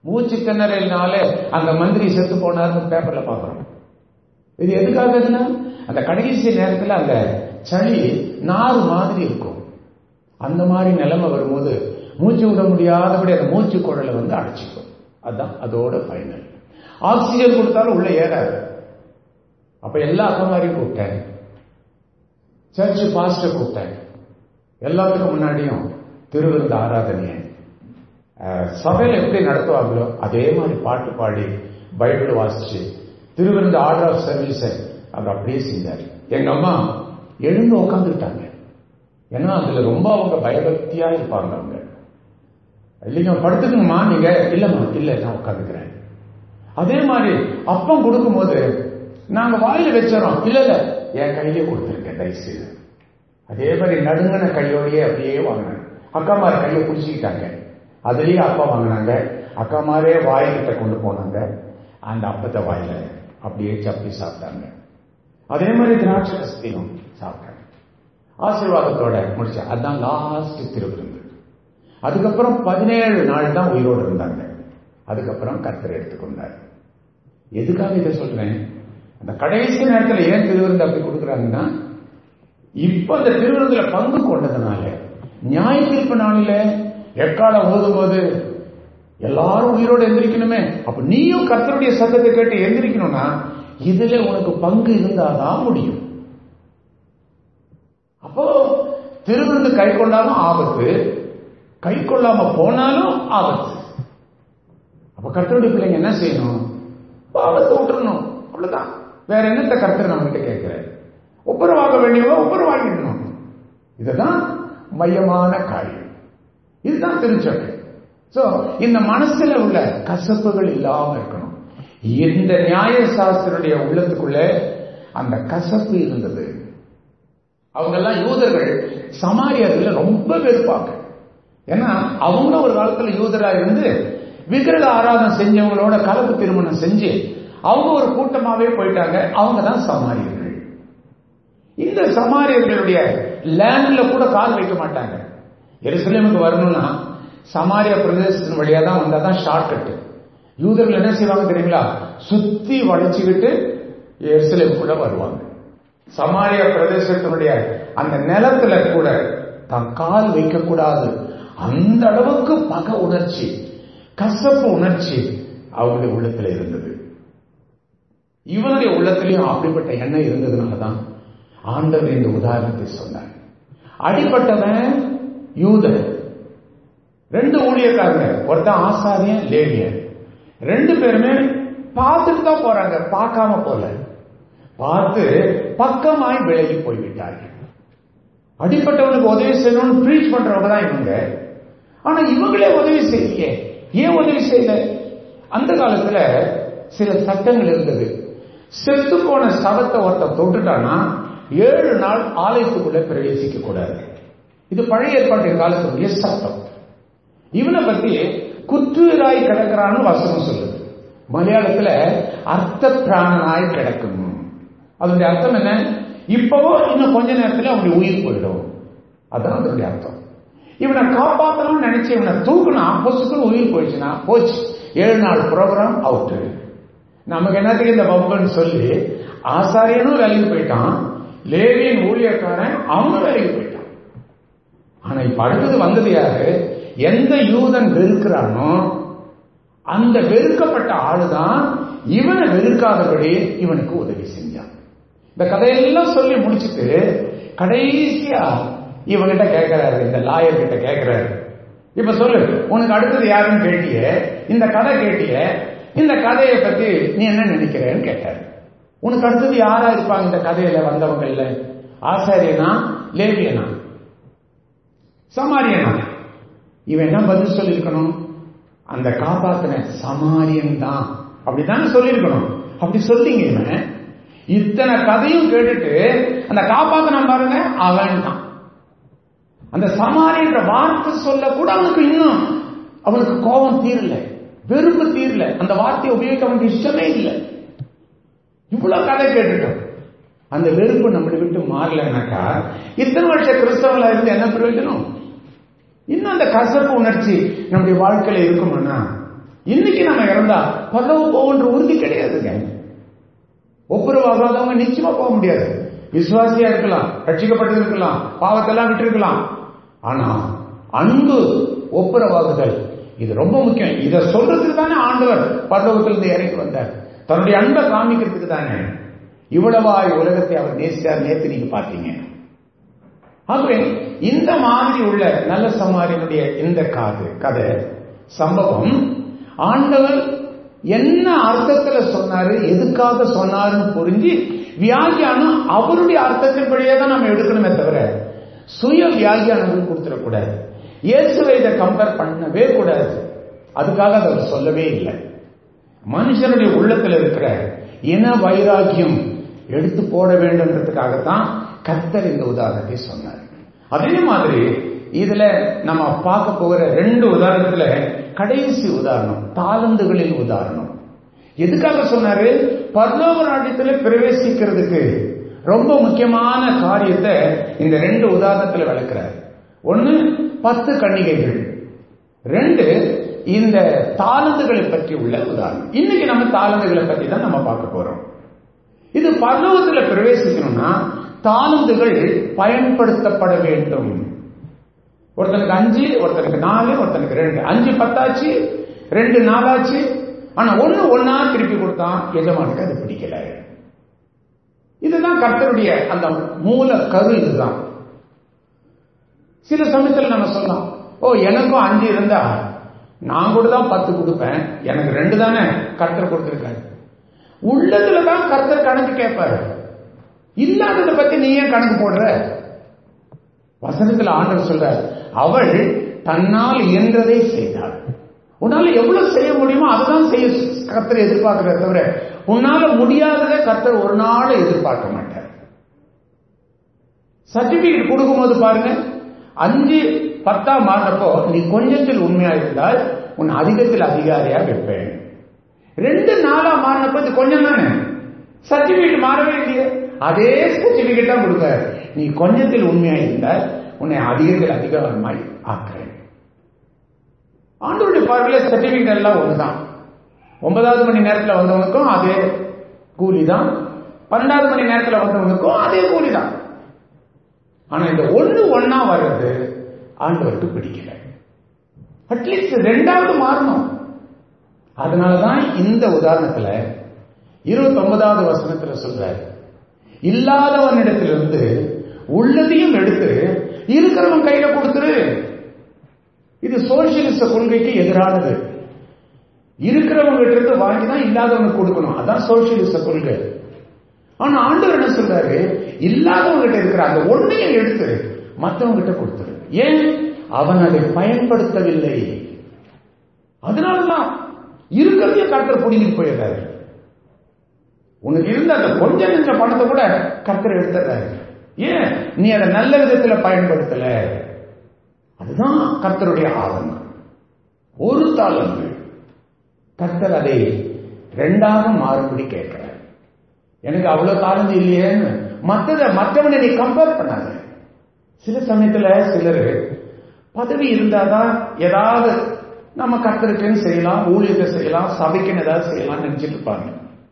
மூச்சு திணறலினால அந்த மந்திரி செத்து போனார்னு பேப்பர்ல பாக்குறோம் இது எதுக்காகன்னா அந்த கடைசி நேரத்துல அந்த சளி நாறு மாதிரி இருக்கும் அந்த மாதிரி நிலைமை வரும்போது மூச்சு விட முடியாதபடி அந்த மூச்சு குழலை வந்து அடைச்சிக்கும் அதுதான் அதோட ஃபைனல் ஆக்சிஜன் கொடுத்தாலும் உள்ள ஏறாது அப்ப எல்லா அக்கமாரையும் கூப்பிட்டேன் சர்ச்சு பாஸ்டர் கூப்பிட்டேன் எல்லாத்துக்கும் முன்னாடியும் திருவிருந்த ஆராதனையை சபையில் எப்படி நடத்துவாங்களோ அதே மாதிரி பாட்டு பாடி பைபிள் வாசிச்சு திருவிருந்த ஆர்டர் ஆஃப் சர்வீஸை அவர் அப்படியே செஞ்சார் எங்க அம்மா எழுந்து உட்காந்துக்கிட்டாங்க ஏன்னா அதுல ரொம்ப அவங்க பயபக்தியா இருப்பாங்க அவங்க இல்லைங்க படுத்துக்கணுமா நீங்க இல்லம்மா இல்ல நான் உட்காந்துக்கிறேன் அதே மாதிரி அப்பம் கொடுக்கும்போது நாங்க வாயில வச்சிடறோம் இல்ல இல்ல என் கையிலே கொடுத்துருக்கேன் தயவுசெய்து அதே மாதிரி நடுங்கின கையோடையே அப்படியே வாங்கினேன் அக்காமார் கையை பிடிச்சிக்கிட்டாங்க அதுலயே அப்பா வாங்கினாங்க அக்காமாரே வாய்கிட்ட கொண்டு போனாங்க அந்த அப்பத்தை வாயில அப்படியே சப்பி சாப்பிட்டாங்க அதே மாதிரி திராட்சை ரசத்தையும் சாப்பிட்டாங்க ஆசீர்வாதத்தோட முடிச்சா அதுதான் லாஸ்ட் திருவிருந்து அதுக்கப்புறம் பதினேழு நாள் தான் உயிரோடு இருந்தாங்க அதுக்கப்புறம் கர்த்தர் எடுத்துக்கொண்டார் எதுக்காக இதை சொல்றேன் அந்த கடைசி நேரத்தில் ஏன் திருவிருந்து அப்படி கொடுக்குறாங்கன்னா இப்ப அந்த திருவிருந்துல பங்கு கொண்டதுனால நியாய தீர்ப்பு நாளில் எக்காலம் ஓதும் போது எல்லாரும் உயிரோடு எந்திரிக்கணுமே அப்ப நீயும் கர்த்தருடைய சத்தத்தை கேட்டு எந்திரிக்கணும்னா இதுல உனக்கு பங்கு இருந்தாதான் முடியும் அப்போ திருவிருந்து கை கொள்ளாம ஆபத்து கை கொள்ளாம போனாலும் ஆபத்து அப்ப கர்த்தருடைய பிள்ளைங்க என்ன செய்யணும் பாவத்தை விட்டுறணும் அவ்வளவுதான் வேற என்னத்த கர்த்தர் நம்ம கிட்ட கேட்கிறார் ஒப்புரவாக வேண்டியவோ ஒப்புரவாகிடணும் இதுதான் மையமான காரியம் இதுதான் திருச்சபை சோ இந்த மனசுல உள்ள கசப்புகள் இல்லாம இருக்கணும் இந்த நியாய சாஸ்திரனுடைய உள்ளத்துக்குள்ள அந்த கசப்பு இருந்தது அவங்க எல்லாம் யூதர்கள் சமாரியர்கள் ரொம்ப வெறுப்பாங்க ஏன்னா அவங்க ஒரு காலத்துல யூதரா இருந்து விக்கிரக ஆராதனை செஞ்சவங்களோட கலப்பு திருமணம் செஞ்சு அவங்க ஒரு கூட்டமாவே போயிட்டாங்க அவங்க தான் சமாரியர்கள் இந்த சமாரியர்களுடைய லேண்ட்ல கூட கால் வைக்க மாட்டாங்க எருசலேமுக்கு வரணும்னா சமாரியா பிரதேசத்தின் வழியா தான் வந்தா தான் ஷார்ட் கட்டு யூதர்கள் என்ன செய்வாங்க தெரியுங்களா சுத்தி வளைச்சுக்கிட்டு எருசலேமுக்குள்ள வருவாங்க சமாரியா பிரதேசத்தினுடைய அந்த நிலத்துல கூட தான் கால் வைக்க கூடாது அந்த அளவுக்கு பக உணர்ச்சி கசப்பு உணர்ச்சி அவங்களுடைய உள்ளத்துல இருந்தது இவனுடைய உள்ளத்திலையும் அப்படிப்பட்ட எண்ணம் இருந்ததுனாலதான் ஆண்டவர் இந்த உதாரணத்தை சொன்னார் அடிப்பட்டவன் யூதன் ரெண்டு ஊழியக்காரங்க ஒருத்தன் ஆசாரியன் லேவியன் ரெண்டு பேருமே பார்த்துட்டு தான் போறாங்க பார்க்காம போல பார்த்து பக்கமாய் விலகி போய்விட்டார்கள் அடிப்பட்டவனுக்கு உதவி செய்யணும்னு ப்ரீச் பண்றவங்க தான் இவங்க ஆனா இவங்களே உதவி செய்யலையே ஏன் உதவி செய்யல அந்த காலத்துல சில சட்டங்கள் இருந்தது செத்து போன சவத்தை ஒருத்தன் தொட்டுட்டானா ஏழு நாள் ஆலயத்துக்குள்ள பிரவேசிக்க கூடாது இது பழைய ஏற்பாட்டு காலத்துடைய சட்டம் இவனை பத்தி குற்றுயிராய் கிடக்கிறான்னு வசனம் சொல்லுது மலையாளத்துல அர்த்த பிராணனாய் கிடக்கும் அதனுடைய அர்த்தம் என்ன இப்பவோ இன்னும் கொஞ்ச நேரத்துல அவனுடைய உயிர் போயிடும் அதான் அதனுடைய அர்த்தம் இவனை காப்பாற்றணும்னு நினைச்சு இவனை தூக்கணும் ஆப்போசிட்னு உயிர் போயிடுச்சுன்னா போச்சு ஏழு நாள் ப்ரோக்ராம் அவுட்டு நமக்கு என்னத்துக்கு இந்த பம்புன்னு சொல்லி ஆசாரியனும் வேலைக்கு போயிட்டான் லேவியன் ஊழியக்காரன் அவனும் வேலைக்கு போயிட்டான் ஆனா இப்ப அடுத்தது வந்தது யாரு எந்த யூதன் வெறுக்கிறானோ அந்த வெறுக்கப்பட்ட ஆளுதான் இவனை வெறுக்காதபடி இவனுக்கு உதவி செஞ்சான் இந்த கதையெல்லாம் சொல்லி முடிச்சுட்டு கடைசியா இவங்கிட்ட கேட்கிறாரு இந்த லாயர் கிட்ட கேட்கிறாரு இப்ப சொல்லு உனக்கு அடுத்தது யாருன்னு கேட்டிய இந்த கதை கேட்டிய இந்த கதையை பத்தி நீ என்ன நினைக்கிறேன்னு கேட்டாரு உனக்கு அடுத்தது யாரா இருப்பாங்க இந்த கதையில வந்தவங்க இல்ல ஆசாரியனா லேவியனா சமாரியனா இவன் என்ன பதில் சொல்லியிருக்கணும் அந்த காப்பாத்தின சமாரியன் தான் அப்படித்தானே சொல்லியிருக்கணும் அப்படி சொல்லிங்க இவன் இத்தனை கதையும் கேட்டுட்டு அந்த காப்பாத்தின பாருங்க அவன் தான் அந்த சமாரியன்ற வார்த்தை சொல்ல கூட அவனுக்கு இன்னும் அவனுக்கு கோபம் தீரல வெறுப்பு தீரல அந்த வார்த்தையை உபயோகிக்க அவனுக்கு இஷ்டமே இல்லை இவ்வளவு கதை கேட்டுட்டோம் அந்த வெறுப்பு நம்மளை விட்டு மாறலனாக்கா இத்தனை வருஷ கிறிஸ்தவங்களா இருந்து என்ன பிரயோஜனம் இன்னும் அந்த கசப்பு உணர்ச்சி நம்முடைய வாழ்க்கையில இருக்குமானா இன்னைக்கு நம்ம இறந்தா பல்லவ போகின்ற உறுதி கிடையாதுங்க ஒப்புரவாகாதவங்க நிச்சயமா போக முடியாது விசுவாசியா இருக்கலாம் ரட்சிக்கப்பட்டு இருக்கலாம் பாவத்தெல்லாம் விட்டு இருக்கலாம் ஆனா அன்பு ஒப்புரவாகுதல் இது ரொம்ப முக்கியம் இதை சொல்றதுக்கு தானே ஆண்டவர் பரலோகத்திலிருந்து இறங்கி வந்தார் தன்னுடைய அன்பை காமிக்கிறதுக்கு தானே இவ்வளவாய் உலகத்தை அவர் நேசித்தார் நேத்து நீங்க பார்த்தீங்க ஆகவே இந்த மாதிரி உள்ள நல்ல சமாரியனுடைய இந்த காது கதை சம்பவம் ஆண்டவர் என்ன அர்த்தத்துல சொன்னாரு எதுக்காக சொன்னாருன்னு புரிஞ்சு வியாகியானம் அவருடைய அர்த்தத்தின்படியே தான் நம்ம எடுக்கணுமே தவிர சுய வியாகியானங்கள் கொடுத்துடக்கூடாது இயேசுவை இதை கம்பேர் பண்ணவே கூடாது அதுக்காக அதை அவர் சொல்லவே இல்லை மனுஷனுடைய உள்ளத்தில் இருக்கிற இன வைராக்கியம் எடுத்து போட வேண்டும்ன்றதுக்காகத்தான் கர்த்தர் இந்த உதாரணத்தை சொன்னார் அதே மாதிரி இதுல நம்ம பார்க்க போகிற ரெண்டு உதாரணத்துல கடைசி உதாரணம் தாளந்துகளின் உதாரணம் எதுக்காக சொன்னாரு பரலோக ராஜ்யத்துல பிரவேசிக்கிறதுக்கு ரொம்ப முக்கியமான காரியத்தை இந்த ரெண்டு உதாரணத்துல விளக்குறாரு ஒன்னு பத்து கன்னிகைகள் ரெண்டு இந்த தாளந்துகளை பற்றி உள்ள உதாரணம் இன்னைக்கு நம்ம தாளந்துகளை பத்தி தான் நம்ம பார்க்க போறோம் இது பரலோகத்துல பிரவேசிக்கணும்னா தாளந்துகள் பயன்படுத்தப்பட வேண்டும் ஒருத்தனுக்கு அஞ்சு ஒருத்தனுக்கு நாலு ஒருத்தனுக்கு ரெண்டு அஞ்சு பத்தாச்சு ரெண்டு நாலாச்சு ஆனா ஒண்ணு ஒன்னா திருப்பி கொடுத்தான் எஜமானுக்கு அது பிடிக்கல இதுதான் கர்த்தருடைய அந்த மூல கரு இதுதான் சில சமயத்தில் நம்ம சொல்லலாம் ஓ எனக்கும் அஞ்சு இருந்தா நான் கூட தான் பத்து கொடுப்பேன் எனக்கு ரெண்டு தானே கர்த்தர் கொடுத்துருக்காரு உள்ளதுல தான் கர்த்தர் கணக்கு கேட்பாரு இல்லாததை பத்தி நீ ஏன் கணக்கு போடுற வசனத்தில் ஆண்டவர் சொல்ற அவள் தன்னால் இயன்றதை செய்தாள் உன்னால எவ்வளவு செய்ய முடியுமோ அதுதான் செய்ய கர்த்தர் எதிர்பார்க்கிற தவிர உன்னால முடியாததை கர்த்தர் ஒரு நாள் எதிர்பார்க்க மாட்டார் சர்டிபிகேட் கொடுக்கும்போது பாருங்க அஞ்சு பத்தா மாறினப்போ நீ கொஞ்சத்தில் உண்மையா இருந்தால் உன் அதிகத்தில் அதிகாரியா வைப்பேன் ரெண்டு நாளா மாறினப்போ இது கொஞ்சம் தானே சர்டிபிகேட் மாறவே இல்லையே அதே சர்டிபிகேட் தான் கொடுக்க நீ கொஞ்சத்தில் உண்மையா இருந்தால் உன்னை அதிகத்தில் அதிகாரமாய் ஆக்குறேன் ஆண்டோருடைய பார்வையில் சர்டிபிகேட் எல்லாம் ஒண்ணுதான் ஒன்பதாவது மணி நேரத்தில் வந்தவனுக்கும் அதே கூலி தான் பன்னெண்டாவது மணி நேரத்தில் வந்தவனுக்கும் அதே கூலி தான் ஆனா இந்த ஒண்ணு ஒன்னா வர்றது ஆண்டவருக்கு பிடிக்கல அட்லீஸ்ட் ரெண்டாவது மாறணும் அதனாலதான் இந்த உதாரணத்துல இருபத்தி ஒன்பதாவது வசனத்துல சொல்றாரு இல்லாதவனிடத்திலிருந்து உள்ளதையும் எடுத்து இருக்கிறவன் கையில கொடுத்துரு இது சோசியலிச கொள்கைக்கு எதிரானது இருக்கிறவங்க இருந்து வாங்கி தான் இல்லாதவனுக்கு கொடுக்கணும் அதான் சோசியலிச கொள்கை ஆனா ஆண்டவர் என்ன சொல்றாரு இல்லாதவங்க கிட்ட இருக்கிற அந்த ஒன்னையை எடுத்து மற்றவங்க கிட்ட கொடுத்துரு ஏன் அவன் அதை பயன்படுத்தவில்லை அதனாலதான் இருக்கிறதையும் கர்த்தர் புடிங்கிட்டு போயிடுறாரு உனக்கு இருந்த அந்த கொஞ்சம் நெஞ்ச பணத்தை கூட கர்த்தர் எடுத்துறாரு ஏன் நீ அதை நல்ல விதத்துல பயன்படுத்தல அதுதான் கர்த்தருடைய ஆதங்கம் ஒரு தாளங்கள் கர்த்தர் அதை ரெண்டாக மாறுபடி கேட்கிறார் எனக்கு அவ்வளவு தாளந்து இல்லையேன்னு மற்றத மற்றவனை நீ கம்பேர் பண்ணாத சில சமயத்துல சிலர் பதவி இருந்தாதான் ஏதாவது நம்ம கர்த்தருக்குன்னு செய்யலாம் ஊழியத்தை செய்யலாம் சபைக்குன்னு ஏதாவது செய்யலாம் நினைச்சிட்டு இருப்பாங்க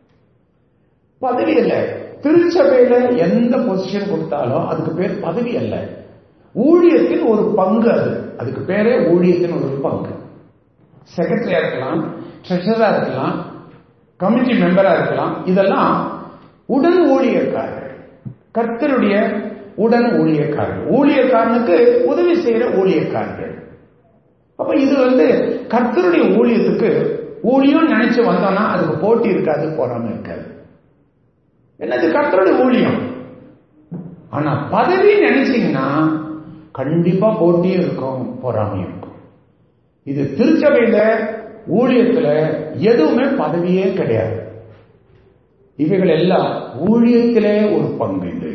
பதவி அல்ல திருச்சபையில எந்த பொசிஷன் கொடுத்தாலும் அதுக்கு பேர் பதவி அல்ல ஊழியத்தின் ஒரு பங்கு அது அதுக்கு பேரே ஊழியத்தின் ஒரு பங்கு செக்ரட்டரியா இருக்கலாம் ட்ரெஷரா இருக்கலாம் கமிட்டி மெம்பரா இருக்கலாம் இதெல்லாம் உடன் ஊழியக்காரர்கள் கர்த்தருடைய உடன் ஊழியக்காரர்கள் ஊழியக்காரனுக்கு உதவி செய்யற ஊழியக்காரர்கள் அப்ப இது வந்து கர்த்தருடைய ஊழியத்துக்கு ஊழியம் நினைச்சு வந்தோம்னா அதுக்கு போட்டி இருக்காது போறாம இருக்காது என்னது கர்த்தருடைய ஊழியம் ஆனா பதவி நினைச்சீங்கன்னா கண்டிப்பா போட்டியும் இருக்கும் பொறாமையும் இருக்கும் இது திருச்சபையில ஊழியத்துல எதுவுமே பதவியே கிடையாது இவைகள் எல்லாம் ஊழியத்திலே ஒரு பங்கு இது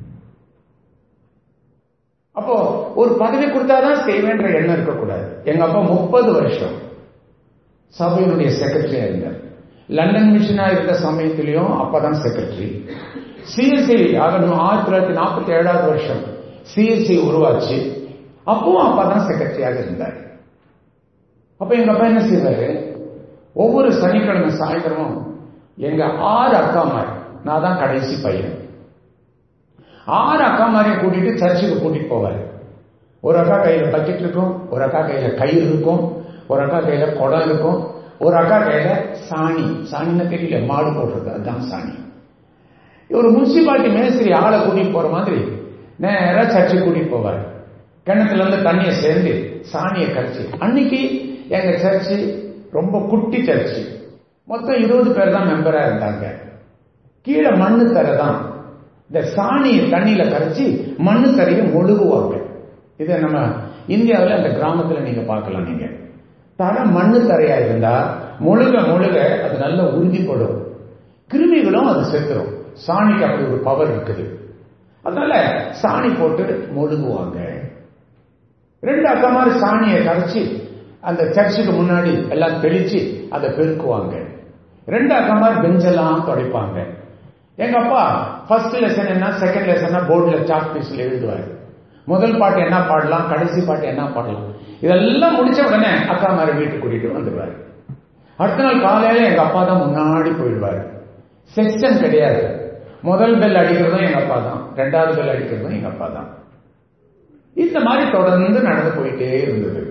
அப்போ ஒரு பதவி கொடுத்தாதான் செய்வேன்ற எண்ணம் இருக்கக்கூடாது எங்க அப்பா முப்பது வருஷம் சபையினுடைய செக்ரட்டரியா இருந்தார் லண்டன் மிஷனா இருந்த சமயத்திலையும் அப்பதான் செக்ரட்டரி சிஎஸ்சி ஆகணும் ஆயிரத்தி தொள்ளாயிரத்தி நாற்பத்தி ஏழாவது வருஷம் சிஎஸ்சி உருவாச்சு அப்பவும் அப்பா தான் செக்ரட்டரியாக இருந்தார் அப்ப எங்க அப்பா என்ன செய்வாரு ஒவ்வொரு சனிக்கிழமை சாயந்தரமும் எங்க ஆறு அக்காமார் நான் தான் கடைசி பையன் ஆறு அக்காமாரையும் கூட்டிட்டு சர்ச்சுக்கு கூட்டிட்டு போவார் ஒரு அக்கா கையில பக்கெட் இருக்கும் ஒரு அக்கா கையில கயிறு இருக்கும் ஒரு அக்கா கையில குடம் இருக்கும் ஒரு அக்கா கையில சாணி சாணின்னு தெரியல மாடு போடுறது அதுதான் சாணி ஒரு முனிசிபாலிட்டி மேஸ்திரி ஆளை கூட்டிட்டு போற மாதிரி நேரா சர்ச்சுக்கு கூட்டிட்டு போவார் கிணத்துல இருந்து தண்ணியை சேர்ந்து சாணியை கரைச்சி அன்னைக்கு எங்க சர்ச்சு ரொம்ப குட்டி சர்ச்சு மொத்தம் இருபது பேர் தான் மெம்பரா இருந்தாங்க கீழே மண்ணு தரை தான் இந்த சாணியை தண்ணியில கரைச்சி மண்ணு தரையை மொழுகுவாங்க இதை நம்ம இந்தியாவில் அந்த கிராமத்துல நீங்க பார்க்கலாம் நீங்க தரை மண்ணு தரையா இருந்தா முழுக முழுக அது நல்ல உறுதிப்படும் கிருமிகளும் அது செத்துரும் சாணிக்கு அப்படி ஒரு பவர் இருக்குது அதனால சாணி போட்டு மொழுகுவாங்க ரெண்டு அக்கமாரி சாணியை கரைச்சி அந்த சர்ச்சுக்கு முன்னாடி எல்லாம் தெளிச்சு அதை பெருக்குவாங்க ரெண்டு அக்கமாரி பெஞ்செல்லாம் துடைப்பாங்க எங்க அப்பா ஃபர்ஸ்ட் லெசன் என்ன செகண்ட் லெசன் போர்டில் சாக் பீஸ்ல எழுதுவாரு முதல் பாட்டு என்ன பாடலாம் கடைசி பாட்டு என்ன பாடலாம் இதெல்லாம் முடிச்ச உடனே அக்கா மாதிரி வீட்டுக்கு கூட்டிட்டு வந்துடுவாரு அடுத்த நாள் காலையில எங்க அப்பா தான் முன்னாடி போயிடுவாரு செக்ஷன் கிடையாது முதல் பெல் அடிக்கிறதும் எங்க அப்பா தான் ரெண்டாவது பெல் அடிக்கிறதும் எங்க அப்பா தான் இந்த மாதிரி தொடர்ந்து நடந்து போயிட்டே இருந்தது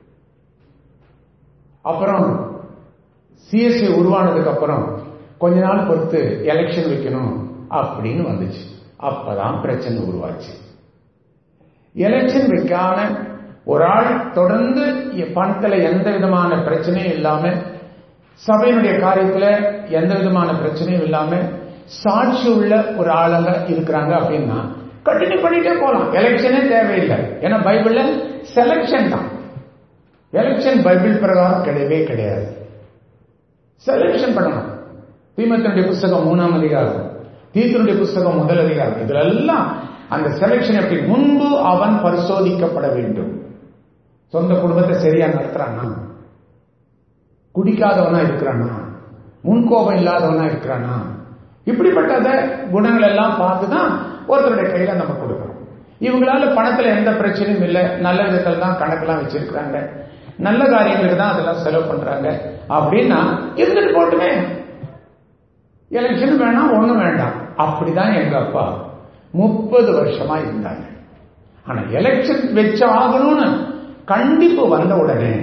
அப்புறம் சிஎஸ்சி உருவானதுக்கு அப்புறம் கொஞ்ச நாள் பொறுத்து எலெக்ஷன் வைக்கணும் அப்படின்னு வந்துச்சு அப்பதான் பிரச்சனை உருவாச்சு எலெக்ஷன் வைக்காம ஒரு ஆள் தொடர்ந்து பணத்துல எந்த விதமான பிரச்சனையும் இல்லாம சபையினுடைய காரியத்துல எந்த விதமான பிரச்சனையும் இல்லாம சாட்சி உள்ள ஒரு ஆளுங்க இருக்கிறாங்க அப்படின்னா கண்டினியூ பண்ணிட்டே போலாம் எலெக்ஷனே தேவையில்லை ஏன்னா பைபிள்ல செலக்ஷன் தான் எலெக்ஷன் பைபிள் பிரகாரம் கிடையவே கிடையாது செலக்ஷன் பண்ணணும் தீமத்தினுடைய புஸ்தகம் மூணாம் அதிகாரம் தீத்தினுடைய புஸ்தகம் முதல் அதிகாரம் இதுல எல்லாம் அந்த செலக்ஷன் எப்படி முன்பு அவன் பரிசோதிக்கப்பட வேண்டும் சொந்த குடும்பத்தை சரியா நடத்துறானா குடிக்காதவனா இருக்கிறானா முன்கோபம் இல்லாதவனா இருக்கிறானா இப்படிப்பட்டத குணங்கள் எல்லாம் பார்த்து தான் ஒருத்தருடைய கையில நம்ம கொடுக்கணும் இவங்களால பணத்துல எந்த பிரச்சனையும் இல்லை நல்ல விதத்துல தான் கணக்கெல்லாம் வச்சிருக்கிறாங்க நல்ல காரியங்களுக்கு தான் அதெல்லாம் செலவு பண்றாங்க அப்படின்னா இருந்துட்டு போட்டுமே எலெக்ஷன் வேணாம் ஒண்ணும் வேண்டாம் அப்படிதான் எங்க அப்பா முப்பது வருஷமா இருந்தாங்க ஆனா எலெக்ஷன் வச்சு ஆகணும்னு கண்டிப்பு வந்த உடனே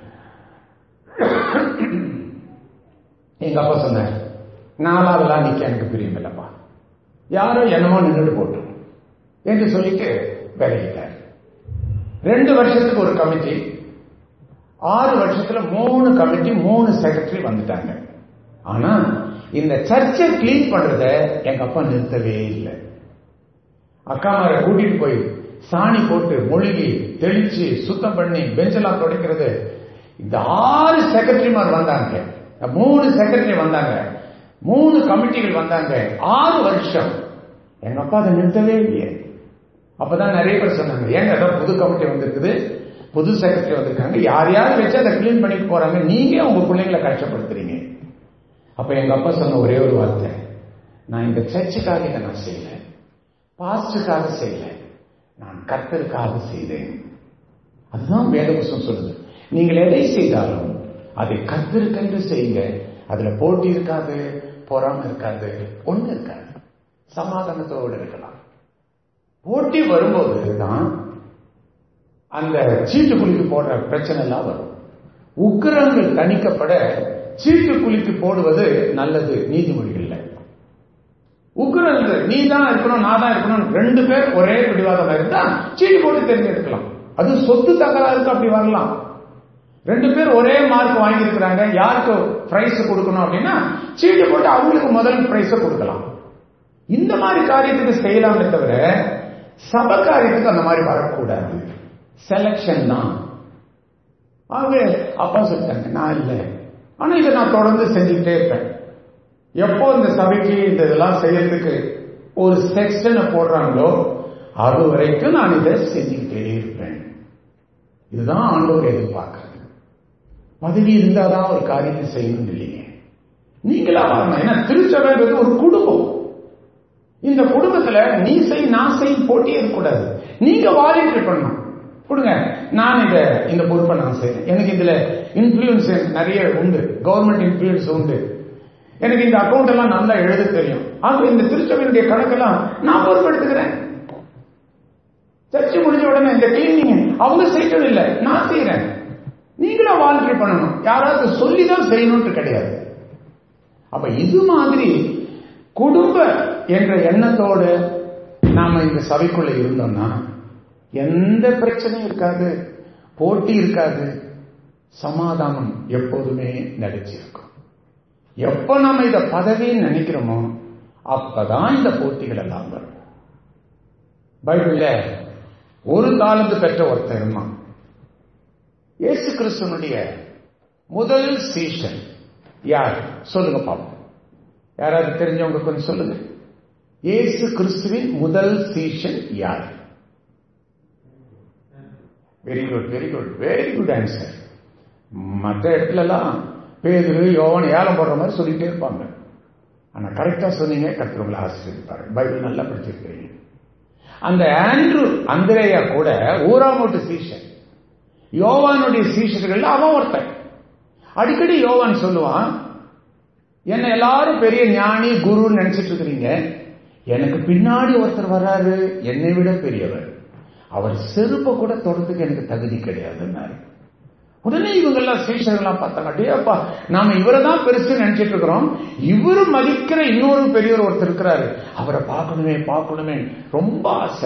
எங்க அப்பா சொன்னார் நாலாவதுலாம் நிக்க எனக்கு பிரியமில்லப்பா யாரோ என்னமோ நின்றுட்டு போட்டோம் என்று சொல்லிட்டு விலகிட்டார் ரெண்டு வருஷத்துக்கு ஒரு கமிட்டி ஆறு வருஷத்துல மூணு கமிட்டி மூணு செக்ரட்டரி வந்துட்டாங்க ஆனா இந்த சர்ச்சை கிளீன் பண்றத எங்க அப்பா நிறுத்தவே இல்லை அக்காமாரை கூட்டிட்டு போய் சாணி போட்டு மொழிகி தெளிச்சு சுத்தம் பண்ணி பெஞ்செல்லாம் துடைக்கிறது இந்த ஆறு செக்ரட்டரிமார் வந்தாங்க மூணு செக்ரட்டரி வந்தாங்க மூணு கமிட்டிகள் வந்தாங்க ஆறு வருஷம் எங்க அப்பா அதை நிறுத்தவே இல்லையே அப்பதான் நிறைய பேர் சொன்னாங்க ஏங்க ஏதோ புது கமிட்டி வந்திருக்குது புது செக்ரட்டரி வந்திருக்காங்க யார் யார் வச்சு அதை கிளீன் பண்ணிட்டு போறாங்க நீங்க உங்க பிள்ளைங்களை கஷ்டப்படுத்துறீங்க அப்ப எங்க அப்பா சொன்ன ஒரே ஒரு வார்த்தை நான் இந்த சர்ச்சுக்காக இதை நான் செய்யல பாஸ்டுக்காக செய்யல நான் கர்த்தருக்காக செய்தேன் அதுதான் வேதபுஷம் சொல்லுது நீங்கள் எதை செய்தாலும் அதை கர்த்தருக்கென்று செய்யுங்க அதுல போட்டி இருக்காது பொறாம இருக்காது ஒண்ணு இருக்காது சமாதானத்தோடு இருக்கலாம் போட்டி வரும்போது தான் அந்த சீட்டு குலுக்கி போடுற பிரச்சனை எல்லாம் வரும் உக்கிரங்கள் தணிக்கப்பட சீட்டு குலுக்கி போடுவது நல்லது நீதிமொழிகள்ல உக்கிரங்கள் நீ தான் இருக்கணும் நான் தான் இருக்கணும் ரெண்டு பேர் ஒரே பிடிவாதம் இருந்தா சீட்டு போட்டு தெரிஞ்செடுக்கலாம் அது சொத்து தகராறுக்கு அப்படி வரலாம் ரெண்டு பேர் ஒரே மார்க் வாங்கியிருக்கிறாங்க யாருக்கு பிரைஸ் கொடுக்கணும் அப்படின்னா சீட்டு போட்டு அவங்களுக்கு முதல் பிரைஸ் கொடுக்கலாம் இந்த மாதிரி காரியத்துக்கு செய்யலாமே தவிர சப காரியத்துக்கு அந்த மாதிரி வரக்கூடாது செலக்ஷன் தான் ஆகவே அப்பா சொல்லிட்டாங்க நான் இல்லை ஆனா இதை நான் தொடர்ந்து செஞ்சுக்கிட்டே இருப்பேன் எப்போ இந்த சபைக்கு இந்த இதெல்லாம் செய்யறதுக்கு ஒரு செக்ஷனை போடுறாங்களோ அது வரைக்கும் நான் இதை செஞ்சுக்கிட்டே இருப்பேன் இதுதான் ஆண்டவர் எதிர்பார்க்கறது பதவி இருந்தாதான் ஒரு காரியத்தை செய்யணும் இல்லைங்க நீங்களா வரணும் ஏன்னா திருச்சபைன்றது ஒரு குடும்பம் இந்த குடும்பத்துல நீ செய் நான் செய் போட்டியே இருக்கக்கூடாது நீங்க வாலண்டியர் பண்ணணும் கொடுங்க நான் இத இந்த பொறுப்பை நான் செய்யறேன் எனக்கு இதுல இன்ஃபுளுன்ஸ் நிறைய உண்டு கவர்மெண்ட் இன்ஃபுளுன்ஸ் உண்டு எனக்கு இந்த அக்கௌண்ட் எல்லாம் நல்லா எழுத தெரியும் ஆக இந்த திருச்சபையினுடைய கணக்கெல்லாம் நான் பொறுப்பெடுத்துக்கிறேன் சர்ச்சை முடிஞ்ச உடனே இந்த கிளீனிங் அவங்க செய்யறது இல்லை நான் செய்யறேன் நீங்களும் வாழ்க்கை பண்ணணும் யாராவது சொல்லி தான் செய்யணும்னு கிடையாது அப்ப இது மாதிரி குடும்ப என்ற எண்ணத்தோடு நாம இந்த சபைக்குள்ள இருந்தோம்னா எந்த பிரச்சனையும் இருக்காது போட்டி இருக்காது சமாதானம் எப்போதுமே நடிச்சிருக்கும் எப்ப நாம இத பதவின்னு நினைக்கிறோமோ அப்பதான் இந்த போட்டிகள் எல்லாம் வரும் பைபிள்ல ஒரு தாளந்து பெற்ற ஒருத்தர் இருந்தான் இயேசு கிறிஸ்துவனுடைய முதல் சீஷன் யார் சொல்லுங்க பாப்போம் யாராவது தெரிஞ்சவங்க கொஞ்சம் சொல்லுங்க இயேசு கிறிஸ்துவின் முதல் சீஷன் யார் very good very good very good answer மற்ற இடத்துலலாம் பேதுரு யோவன் ஏலம் போடுற மாதிரி சொல்லிட்டே இருப்பாங்க ஆனா கரெக்டா சொன்னீங்க கத்துறவங்களை ஆசிரியப்பாரு பைபிள் நல்லா படிச்சிருக்கிறீங்க அந்த ஆண்ட்ரூ அந்திரேயா கூட ஊராமோட்டு சீஷன் யோவானுடைய சீஷர்கள் அவன் ஒருத்தன் அடிக்கடி யோவான் சொல்லுவான் என்ன எல்லாரும் பெரிய ஞானி குருன்னு நினைச்சிட்டு இருக்கிறீங்க எனக்கு பின்னாடி ஒருத்தர் வர்றாரு என்னை விட பெரியவர் அவர் செருப்பை கூட தொடர்றதுக்கு எனக்கு தகுதி கிடையாதுன்னாரு உடனே இவங்க எல்லாம் சீஷர்கள்லாம் பார்த்தாங்க அடேப்பா நாம இவரை தான் பெருசு நினைச்சிட்டு இருக்கிறோம் இவரு மதிக்கிற இன்னொரு பெரியவர் ஒருத்தர் இருக்கிறாரு அவரை பார்க்கணுமே பார்க்கணுமே ரொம்ப ஆசை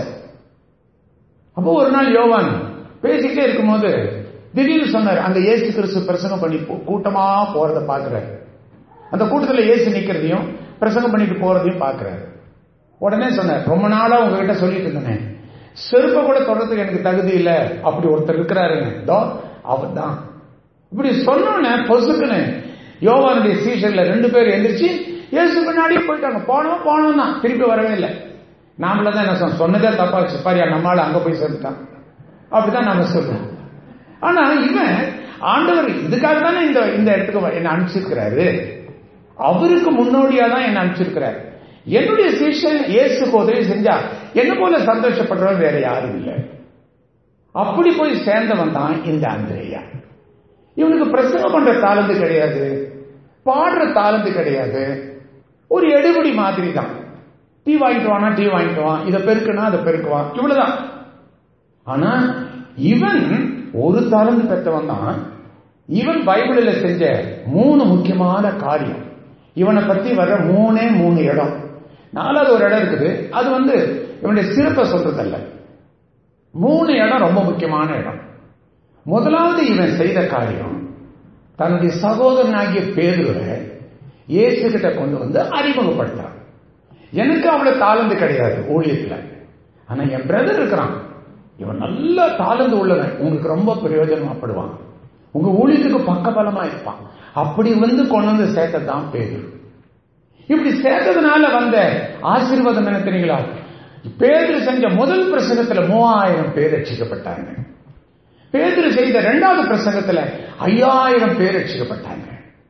அப்போ ஒரு நாள் யோவான் பேசிக்கிட்டே இருக்கும்போது திடீர்னு சொன்னார் அந்த இயேசு கிறிஸ்து பிரசங்கம் பண்ணி கூட்டமா போறத பாக்குறாரு அந்த கூட்டத்துல இயேசு நிக்கிறதையும் பிரசங்கம் பண்ணிட்டு போறதையும் பாக்குறாரு உடனே சொன்னார் ரொம்ப நாளா உங்ககிட்ட சொல்லிட்டு இருந்தேன் செருப்ப கூட தொடர்றதுக்கு எனக்கு தகுதி இல்ல அப்படி ஒருத்தர் இருக்கிறாருங்க தோ அவர் தான் இப்படி சொன்னோன்னே பொசுக்குன்னு யோவானுடைய சீசன்ல ரெண்டு பேர் எந்திரிச்சு இயேசு பின்னாடியே போயிட்டாங்க போனோம் போனோம் தான் திருப்பி வரவே இல்லை நாமள தான் என்ன சொன்னோம் சொன்னதே தப்பா பாரியா நம்மளால அங்க போய் சேர்ந்துட்டான் அப்படிதான் நாம சொல்றோம் ஆனா இவன் ஆண்டவர் இதுக்காக தானே இந்த இந்த இடத்துக்கு என்ன அனுப்பிச்சிருக்கிறாரு அவருக்கு முன்னோடியா தான் என்ன அனுப்பிச்சிருக்கிறாரு என்னுடைய சீஷன் இயேசுக்கு உதவி செஞ்சா என்ன போல சந்தோஷப்படுறவன் வேற யாரும் இல்லை அப்படி போய் சேர்ந்தவன் தான் இந்த அந்திரையா இவனுக்கு பிரசங்கம் பண்ற தாளந்து கிடையாது பாடுற தாளந்து கிடையாது ஒரு எடுபடி மாதிரி தான் டீ வாங்கிட்டு வானா டீ வாங்கிட்டு வான் இதை பெருக்குனா அதை பெருக்குவான் இவ்வளவுதான் ஆனா இவன் ஒரு தாளந்து பெற்றவன் தான் இவன் பைபிளில் செஞ்ச மூணு முக்கியமான காரியம் இவனை பத்தி வர்ற மூணே மூணு இடம் நாலாவது ஒரு இடம் இருக்குது அது வந்து இவனுடைய சிறப்பை சொல்றதல்ல மூணு இடம் ரொம்ப முக்கியமான இடம் முதலாவது இவன் செய்த காரியம் தன்னுடைய சகோதரனாகிய பேதுருவை இயேசு கிட்ட கொண்டு வந்து அறிமுகப்படுத்தான் எனக்கு அவ்வளவு தாளந்து கிடையாது ஊழியத்துல ஆனா என் பிரதர் இருக்கிறான் இவன் நல்ல தாளந்து உள்ளவன் உங்களுக்கு ரொம்ப பிரயோஜனமாப்படுவான் உங்க ஊழியத்துக்கு பக்கபலமா இருப்பான் அப்படி வந்து கொண்டு வந்து சேர்த்ததான் பேரு இப்படி சேர்த்ததுனால வந்த ஆசீர்வாதம் என்ன தெரியுங்களா பேதர் செஞ்ச முதல் பிரசங்கத்துல மூவாயிரம் பேர் ரட்சிக்கப்பட்டாங்க பேதர் செய்த இரண்டாவது பிரசங்கத்துல ஐயாயிரம் பேர் ரட்சிக்கப்பட்டாங்க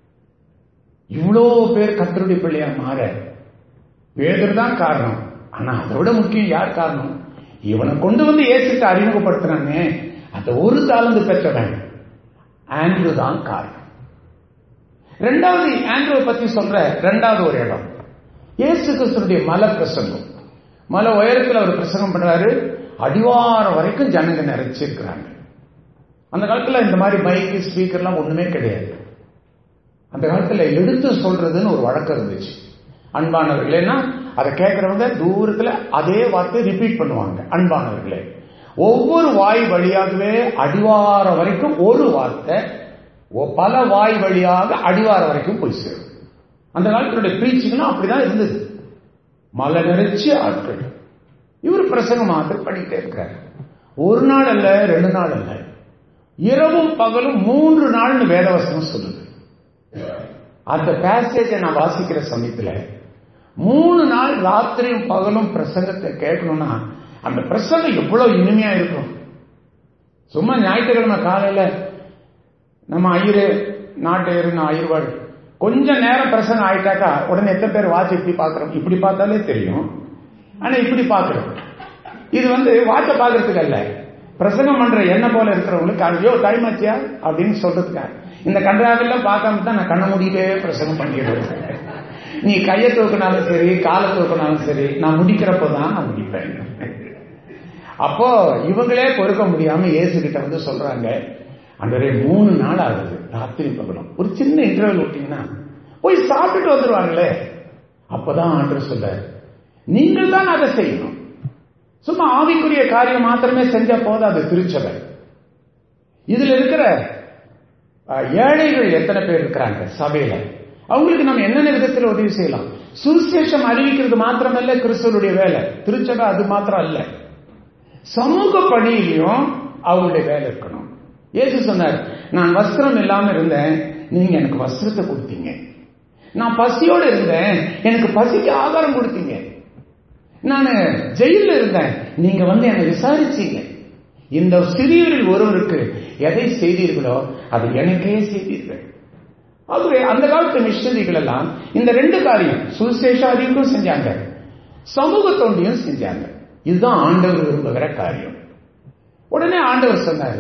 இவ்வளோ பேர் கத்தருடைய பிள்ளையா மாற பேதர் தான் காரணம் ஆனா அதை விட முக்கியம் யார் காரணம் இவனை கொண்டு வந்து ஏசிட்டு அறிமுகப்படுத்துறாங்க அந்த ஒரு தாளந்து பெற்றவன் ஆண்ட்ரு தான் காரணம் ரெண்டாவது ஆண்ட்ருவை பத்தி சொல்ற ரெண்டாவது ஒரு இடம் இயேசு கிறிஸ்துடைய மலை பிரசங்கம் மலை உயரத்தில் அவர் பிரசங்கம் பண்றாரு அடிவாரம் வரைக்கும் ஜனங்க நிறைச்சிருக்கிறாங்க அந்த காலத்துல இந்த மாதிரி மைக்கு ஸ்பீக்கர்லாம் ஒண்ணுமே கிடையாது அந்த காலத்துல எடுத்து சொல்றதுன்னு ஒரு வழக்கம் இருந்துச்சு அன்பானவர்களேன்னா அதை கேட்கறவங்க தூரத்துல அதே வார்த்தை ரிப்பீட் பண்ணுவாங்க அன்பானவர்களே ஒவ்வொரு வாய் வழியாகவே அடிவாரம் வரைக்கும் ஒரு வார்த்தை பல வாய் வழியாக அடிவாரம் வரைக்கும் போய் சேரும் அந்த காலத்தினுடைய பிரீச்சிங்னா அப்படிதான் இருந்தது மலை நிறைச்சி ஆட்கள் இவர் பிரசங்கம் மாத்திரம் பண்ணிக்கிட்டே இருக்கிறார் ஒரு நாள் அல்ல ரெண்டு நாள் அல்ல இரவும் பகலும் மூன்று நாள்னு வேதவசனம் சொல்லுது அந்த பேசேஜை நான் வாசிக்கிற சமயத்துல மூணு நாள் ராத்திரியும் பகலும் பிரசங்கத்தை கேட்கணும்னா அந்த பிரசங்கம் எவ்வளவு இனிமையா இருக்கும் சும்மா ஞாயிற்றுக்கிழமை காலையில நம்ம ஐயரு நாட்டையரு நான் ஐயர்வாடு கொஞ்ச நேரம் பிரசங்கம் ஆயிட்டாக்கா உடனே எத்தனை பேர் வாட்ச் இப்படி பாக்குறோம் இப்படி பார்த்தாலே தெரியும் ஆனா இப்படி பாக்குறோம் இது வந்து வாட்ச பாக்குறதுக்கு அல்ல பிரசங்கம் பண்ற என்ன போல இருக்கிறவங்களுக்கு ஐயோ டைம் ஆச்சியா அப்படின்னு சொல்றதுக்காக இந்த கன்றாவெல்லாம் பார்க்காம தான் நான் கண்ண மூடிட்டே பிரசங்கம் பண்ணிடுவேன் நீ கையை தூக்கினாலும் சரி காலை தூக்கினாலும் சரி நான் முடிக்கிறப்போ தான் நான் முடிப்பேன் அப்போ இவங்களே பொறுக்க முடியாம இயேசு கிட்ட வந்து சொல்றாங்க அன்றே மூணு நாள் ஆகுது ராத்திரி பகலும் ஒரு சின்ன இன்டர்வல் விட்டீங்கன்னா போய் சாப்பிட்டுட்டு வந்துருவாங்களே அப்பதான் ஆண்டர் சொல்றாரு நீங்கள் தான் அதை செய்யணும் சும்மா ஆவிக்குரிய காரியம் மாத்திரமே செஞ்சா போதாது திருச்சபை இதுல இருக்கிற அஹ், ஏழைகள் எத்தனை பேர் இருக்கிறாங்க சபையில அவங்களுக்கு நம்ம என்னென்ன விதத்தில் உதவி செய்யலாம் சுவிசேஷம் அறிவிக்கிறது மாத்திரமல்ல கிறிஸ்துவனுடைய வேலை திருச்சபை அது மாத்திரம் அல்ல சமூக பணியிலையும் அவங்களுடைய வேலை இருக்கணும் இயேசு சொன்னார் நான் வஸ்திரம் இல்லாம இருந்தேன் நீங்க எனக்கு வஸ்திரத்தை கொடுத்தீங்க நான் பசியோட இருந்தேன் எனக்கு பசிக்கு ஆகாரம் கொடுத்தீங்க நான் ஜெயில இருந்தேன் நீங்க வந்து என்னை விசாரிச்சீங்க இந்த சிறியரில் ஒருவருக்கு எதை செய்தீர்களோ அது எனக்கே செய்தீர்கள் ஆகவே அந்த காலத்து மிஷனரிகள் எல்லாம் இந்த ரெண்டு காரியம் சுவிசேஷ அறிவுக்கும் செஞ்சாங்க சமூக தொண்டியும் செஞ்சாங்க இதுதான் ஆண்டவர் விரும்புகிற காரியம் உடனே ஆண்டவர் சொன்னாரு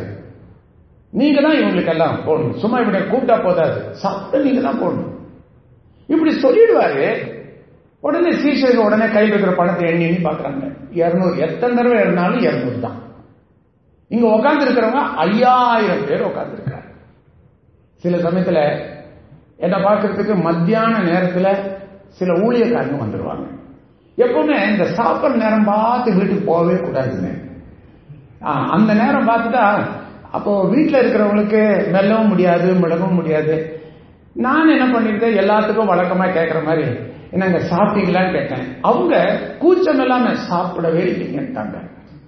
நீங்க தான் இவங்களுக்கு எல்லாம் போடணும் சும்மா இப்படி கூப்பிட்டா போதாது சாப்பிட்டு நீங்க தான் போடணும் இப்படி சொல்லிடுவாரு உடனே சீஷர்கள் உடனே கையில் இருக்கிற பணத்தை எண்ணி எண்ணி பார்க்கறாங்க இருநூறு எத்தனை தடவை இருந்தாலும் இருநூறு தான் இங்க உட்கார்ந்து இருக்கிறவங்க ஐயாயிரம் பேர் உட்கார்ந்து இருக்காங்க சில சமயத்துல என்ன பார்க்கறதுக்கு மத்தியான நேரத்துல சில ஊழியக்காரங்க வந்துருவாங்க எப்பவுமே இந்த சாப்பிட்ற நேரம் பார்த்து வீட்டுக்கு போகவே கூடாதுங்க ஆ, அந்த நேரம் பார்த்துட்டா அப்போ வீட்டில் இருக்கிறவங்களுக்கு மெல்லவும் முடியாது மிளகவும் முடியாது நான் என்ன பண்ணிருக்கேன் எல்லாத்துக்கும் வழக்கமா கேட்குற மாதிரி என்னங்க சாப்பிட்டீங்களான்னு கேட்டேன் அவங்க கூச்சம் இல்லாம சாப்பிடவே இல்லைங்கன்ட்டாங்க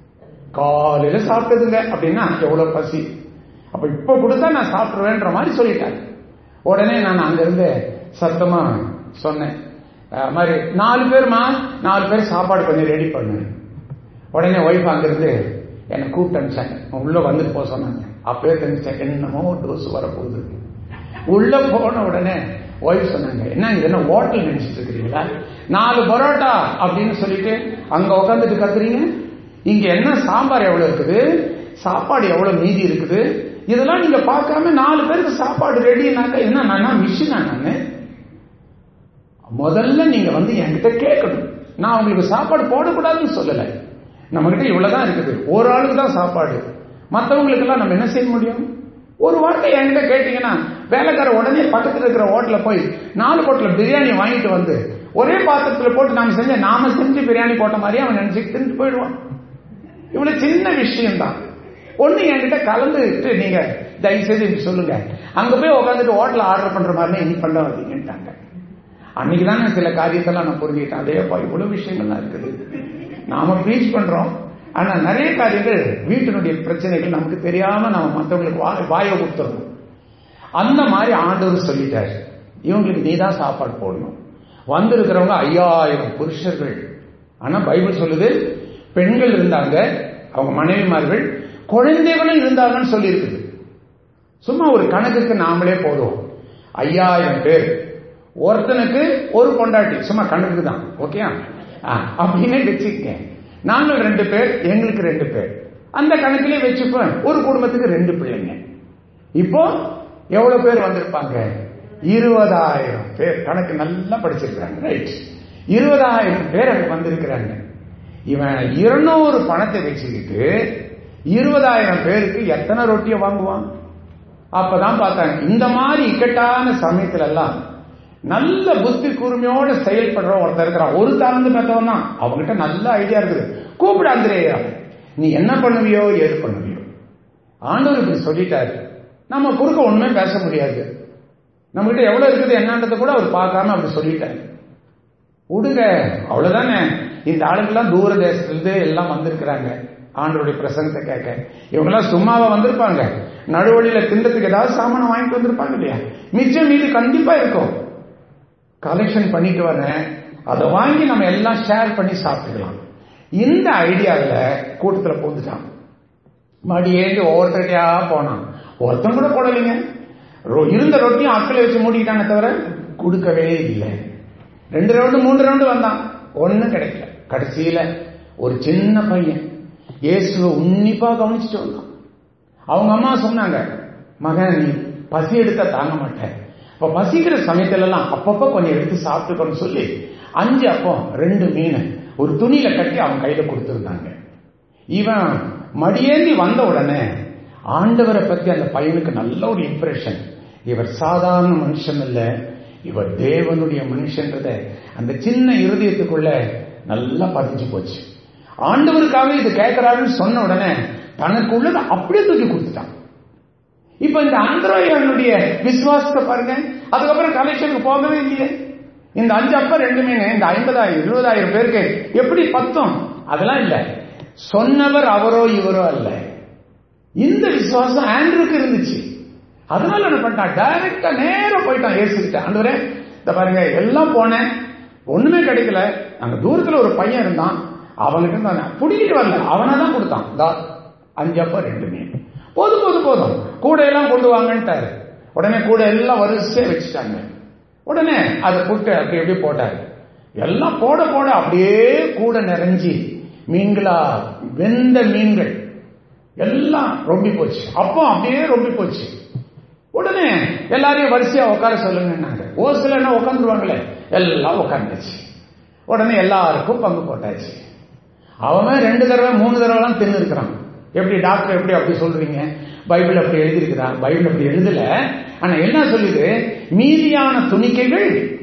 காலையில சாப்பிட்டதுங்க அப்படின்னா எவ்வளவு பசி அப்ப இப்ப கொடுத்தா நான் சாப்பிடுவேன்ற மாதிரி சொல்லிட்டாங்க உடனே நான் அங்கிருந்து சத்தமா சொன்னேன் அஹ் மாதிரி நாலு பேர்மா நாலு பேர் சாப்பாடு கொஞ்சம் ரெடி பண்ணு உடனே ஒய்ஃப் அங்கிருந்து என்னை கூப்பிட்டு அனுப்பிச்சாங்க உள்ள வந்துட்டு போக சொன்னாங்க அப்பவே தெரிஞ்சேன் என்னமோ டோஸ் வரப்போகுது உள்ள போன உடனே ஒய்ஃப் சொன்னாங்க என்ன இது என்ன ஹோட்டல் நினைச்சிட்டு இருக்கிறீங்களா நாலு பரோட்டா அப்படின்னு சொல்லிட்டு அங்க உட்காந்துட்டு கத்துறீங்க இங்க என்ன சாம்பார் எவ்வளவு இருக்குது சாப்பாடு எவ்வளவு மீதி இருக்குது இதெல்லாம் நீங்க பார்க்காம நாலு பேருக்கு சாப்பாடு ரெடினாக்க என்ன நான் மிஷினா நானு முதல்ல நீங்க வந்து என்கிட்ட கேட்கணும் நான் உங்களுக்கு சாப்பாடு போடக்கூடாதுன்னு சொல்லல நம்ம கிட்ட இவ்வளவுதான் இருக்குது ஒரு ஆளுக்கு தான் சாப்பாடு மற்றவங்களுக்கு எல்லாம் நம்ம என்ன செய்ய முடியும் ஒரு வார்த்தை என்கிட்ட கேட்டீங்கன்னா வேலைக்கார உடனே பக்கத்துல இருக்கிற ஹோட்டல்ல போய் நாலு ஹோட்டல்ல பிரியாணி வாங்கிட்டு வந்து ஒரே பாத்திரத்துல போட்டு நாம செஞ்ச நாம செஞ்சு பிரியாணி போட்ட மாதிரி அவன் நினைச்சுட்டு தின்னுட்டு போயிடுவான் இவ்வளவு சின்ன விஷயம் தான் ஒண்ணு என்கிட்ட கலந்துட்டு நீங்க தயவு செய்து இப்படி சொல்லுங்க அங்க போய் உட்காந்துட்டு ஹோட்டல் ஆர்டர் பண்ற மாதிரி இனி பண்ண வந்தீங்கன்ட்டாங்க அன்னைக்கு தான் நான் சில காரியத்தெல்லாம் நான் புரிஞ்சுக்கிட்டேன் அதேப்பா இவ்வளவு விஷயங்கள்லாம் இருக்குது நாம ப்ரீச் பண்றோம் ஆனா நிறைய காரியங்கள் வீட்டினுடைய பிரச்சனைகள் நமக்கு தெரியாம நாம மற்றவங்களுக்கு வா- வாயை கொடுத்துறோம் அந்த மாதிரி ஆண்டவர் சொல்லிட்டாரு இவங்களுக்கு நீ தான் சாப்பாடு போடணும் வந்திருக்கிறவங்க ஐயாயிரம் புருஷர்கள் ஆனா பைபிள் சொல்லுது பெண்கள் இருந்தாங்க அவங்க மனைவிமார்கள் குழந்தைகளும் இருந்தாங்கன்னு சொல்லி இருக்குது சும்மா ஒரு கணக்குக்கு நாமளே போடுவோம் ஐயாயிரம் பேர் ஒருத்தனுக்கு ஒரு பொண்டாட்டி சும்மா கணக்கு தான் ஓகே அப்படின்னு வச்சுக்கங்க நாங்கள் ரெண்டு பேர் எங்களுக்கு ரெண்டு பேர் அந்த கணக்கிலே வச்சுப்போம் ஒரு குடும்பத்துக்கு ரெண்டு பிள்ளைங்க இப்போ எவ்வளவு பேர் வந்திருப்பாங்க இருபதாயிரம் பேர் கணக்கு நல்லா படிச்சிருக்காங்க ரைட் இருபதாயிரம் பேர் அங்க வந்திருக்கிறாங்க இவன் இருநூறு பணத்தை வச்சுக்கிட்டு இருபதாயிரம் பேருக்கு எத்தனை ரொட்டியை வாங்குவான் அப்பதான் பார்த்தாங்க இந்த மாதிரி இக்கட்டான சமயத்துல எல்லாம் நல்ல புத்தி கூர்மையோட செயல்படுற ஒருத்தர் இருக்கிறான் ஒரு தாழ்ந்து பெற்றவன் தான் அவங்ககிட்ட நல்ல ஐடியா இருக்குது கூப்பிடு அந்திரேயா நீ என்ன பண்ணுவியோ ஏது பண்ணுவியோ ஆண்டவர் இப்படி சொல்லிட்டாரு நம்ம குறுக்க ஒண்ணுமே பேச முடியாது நம்ம கிட்ட எவ்வளவு இருக்குது என்னன்றதை கூட அவர் பார்க்காம அப்படி சொல்லிட்டாரு விடுங்க அவ்வளவுதானே இந்த ஆளுங்கெல்லாம் தூர தேசத்திலிருந்து எல்லாம் வந்திருக்கிறாங்க ஆண்டருடைய பிரசங்கத்தை கேட்க இவங்கெல்லாம் சும்மாவா வந்திருப்பாங்க நடுவழியில திண்டத்துக்கு ஏதாவது சாமானம் வாங்கிட்டு வந்திருப்பாங்க இல்லையா மிச்சம் மீது கண்டிப்பா இருக்கும் கலெக்ஷன் பண்ணிட்டு வரேன் அதை வாங்கி நம்ம எல்லாம் ஷேர் பண்ணி சாப்பிட்டுக்கலாம் இந்த ஐடியாவில் கூட்டத்தில் பூந்துட்டான் மடி ஏந்தி ஒவ்வொருத்தருக்கையா போனான் ஒருத்தன் கூட போடலைங்க ரொ- இருந்த ரொட்டியும் அக்கில வச்சு மூடிக்கிட்டானே தவிர கொடுக்கவே இல்லை ரெண்டு ரவுண்டு மூணு ரவுண்டு வந்தான் ஒன்றும் கிடைக்கல கடைசியில ஒரு சின்ன பையன் இயேசுவை உன்னிப்பா கவனிச்சுட்டு வந்தான் அவங்க அம்மா சொன்னாங்க மகன் நீ பசி எடுத்தா தாங்க மாட்டேன் இப்ப பசிக்கிற சமயத்துல எல்லாம் அப்பப்ப கொஞ்சம் எடுத்து சாப்பிட்டுக்கணும்னு சொல்லி அஞ்சு அப்பம் ரெண்டு மீன் ஒரு துணியில கட்டி அவன் கையில கொடுத்திருந்தாங்க இவன் மடியேந்தி வந்த உடனே ஆண்டவரை பத்தி அந்த பையனுக்கு நல்ல ஒரு இம்ப்ரெஷன் இவர் சாதாரண மனுஷன் இல்ல இவர் தேவனுடைய மனுஷன்றத அந்த சின்ன இருதயத்துக்குள்ள நல்லா பதிஞ்சு போச்சு ஆண்டவருக்காக இது கேட்கிறாருன்னு சொன்ன உடனே தனக்கு உள்ளதை அப்படியே தூக்கி கொடுத்துட்டான் இப்ப இந்த ஆந்திராயனுடைய விசுவாசத்தை பாருங்க அதுக்கப்புறம் கலெக்ஷனுக்கு போகவே இல்லையே இந்த அஞ்சு அப்ப ரெண்டு மீன் இந்த ஐம்பதாயிரம் இருபதாயிரம் பேருக்கு எப்படி பத்தும் அதெல்லாம் இல்ல சொன்னவர் அவரோ இவரோ அல்ல இந்த விசுவாசம் ஆண்ட்ருக்கு இருந்துச்சு அதனால என்ன பண்ணிட்டான் டைரக்டா நேரம் போயிட்டான் ஏசுக்கிட்ட ஆண்டவரே இந்த பாருங்க எல்லாம் போனேன் ஒண்ணுமே கிடைக்கல அங்க தூரத்துல ஒரு பையன் இருந்தான் அவனுக்கு நான் பிடிக்கிட்டு வரல அவனை தான் கொடுத்தான் தா அஞ்சு அப்ப ரெண்டு மீன் போதும் போதும் போதும் கூட எல்லாம் கொண்டு வாங்கன்ட்டாரு உடனே கூட எல்லாம் வரிசையா வச்சுட்டாங்க உடனே அதை புட்டு அப்படி எப்படி போட்டாரு எல்லாம் போட போட அப்படியே கூட நிறைஞ்சி மீன்களா வெந்த மீன்கள் எல்லாம் ரொம்பி போச்சு அப்போ அப்படியே ரொம்பி போச்சு உடனே எல்லாரையும் வரிசையா உட்கார சொல்லுங்கன்னாங்க ஒரு சில என்ன உட்காந்துருவாங்களே எல்லாம் உட்காந்துச்சு உடனே எல்லாருக்கும் பங்கு போட்டாச்சு அவன் ரெண்டு தடவை மூணு தடவைலாம் தின்னு இருக்கிறான் எப்படி டாக்டர் எப்படி அப்படி சொல்றீங்க பைபிள் அப்படி எழுதியிருக்கிறான் பைபிள் அப்படி எழுதல ஆனா என்ன சொல்லுது மீதியான துணிக்கைகள்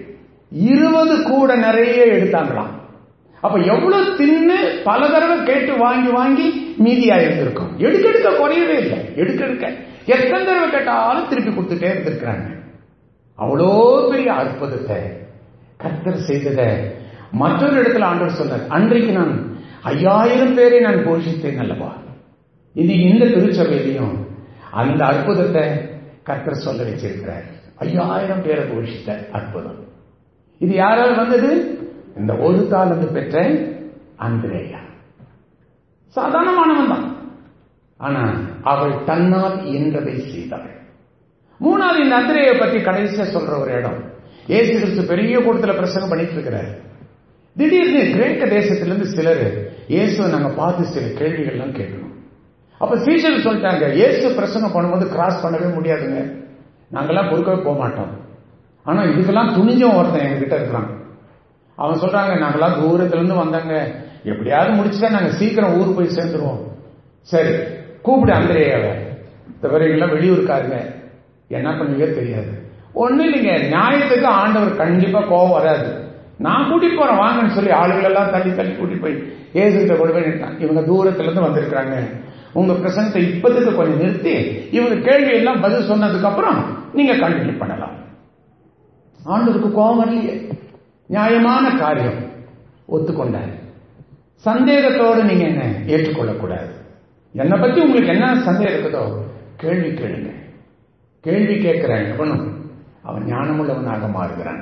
இருபது கூட நிறைய எடுத்தாங்களாம் அப்ப எவ்வளவு தின்னு பல தடவை கேட்டு வாங்கி வாங்கி மீதியா இருந்திருக்கும் எடுக்க எடுக்க குறையவே இல்லை எடுக்க எடுக்க எத்தனை தடவை கேட்டாலும் திருப்பி கொடுத்துட்டே இருந்திருக்கிறாங்க அவ்வளோ பெரிய அற்புதத்தை கர்த்தர் செய்ததை மற்றொரு இடத்துல ஆண்டவர் சொன்னார் அன்றைக்கு நான் ஐயாயிரம் பேரை நான் போஷித்தேன் அல்லவா இது இந்த திருச்சபையிலையும் அந்த அற்புதத்தை கர்த்தர் சொல்ல வச்சிருக்கிறார் ஐயாயிரம் பேரை போஷித்த அற்புதம் இது யாரால் வந்தது இந்த ஒரு தாளந்து பெற்ற அந்திரேயா சாதாரணமானவன் தான் ஆனா அவள் தன்னால் இயன்றதை செய்தாள் மூணாவது இந்த அந்திரேயை பத்தி கடைசியா சொல்ற ஒரு இடம் ஏசு கிறிஸ்து பெரிய கூட்டத்துல பிரசங்கம் பண்ணிட்டு இருக்கிறார் திடீர்னு கிரேக்க தேசத்திலிருந்து சிலர் இயேசுவை நாங்க பார்த்து சில கேள்விகள்லாம் கேட்கணும் அப்ப சீசர் சொல்லிட்டாங்க இயேசு பிரசங்கம் பண்ணும்போது கிராஸ் பண்ணவே முடியாதுங்க நாங்கெல்லாம் கொடுக்கவே போக மாட்டோம் ஆனா இதுக்கெல்லாம் துணிஞ்சவன் ஒருத்தன் எங்க கிட்ட இருக்கிறான் அவன் சொல்றாங்க நாங்கெல்லாம் தூரத்துல இருந்து வந்தாங்க எப்படியாவது முடிச்சுட்டா நாங்க சீக்கிரம் ஊர் போய் சேர்ந்துருவோம் சரி கூப்பிடு அந்திரேயாவை தவிரங்கெல்லாம் வெளியூருக்காருங்க என்ன பண்ணுவீங்க தெரியாது ஒண்ணு இல்லைங்க நியாயத்துக்கு ஆண்டவர் கண்டிப்பா கோவம் வராது நான் கூட்டிட்டு போறேன் வாங்கன்னு சொல்லி ஆளுகள் எல்லாம் தள்ளி தள்ளி கூட்டிட்டு போய் ஏசுகிட்ட கொண்டு போய் நிறுத்தான் இவங்க தூரத்துல இருந்து வந்திருக்கிறாங்க உங்க பிரசனத்தை இப்பத்துக்கு கொஞ்சம் நிறுத்தி இவங்க கேள்வி எல்லாம் பதில் சொன்னதுக்கு அப்புறம் நீங்க கண்டினியூ பண்ணலாம் ஆண்டவருக்கு கோபம் வரலையே நியாயமான காரியம் ஒத்துக்கொண்டார் சந்தேகத்தோடு நீங்க என்ன ஏற்றுக்கொள்ளக்கூடாது என்னை பத்தி உங்களுக்கு என்ன சந்தேகம் இருக்குதோ கேள்வி கேளுங்க கேள்வி கேட்கிறேன் எவனும் அவன் ஞானமுள்ளவனாக மாறுகிறான்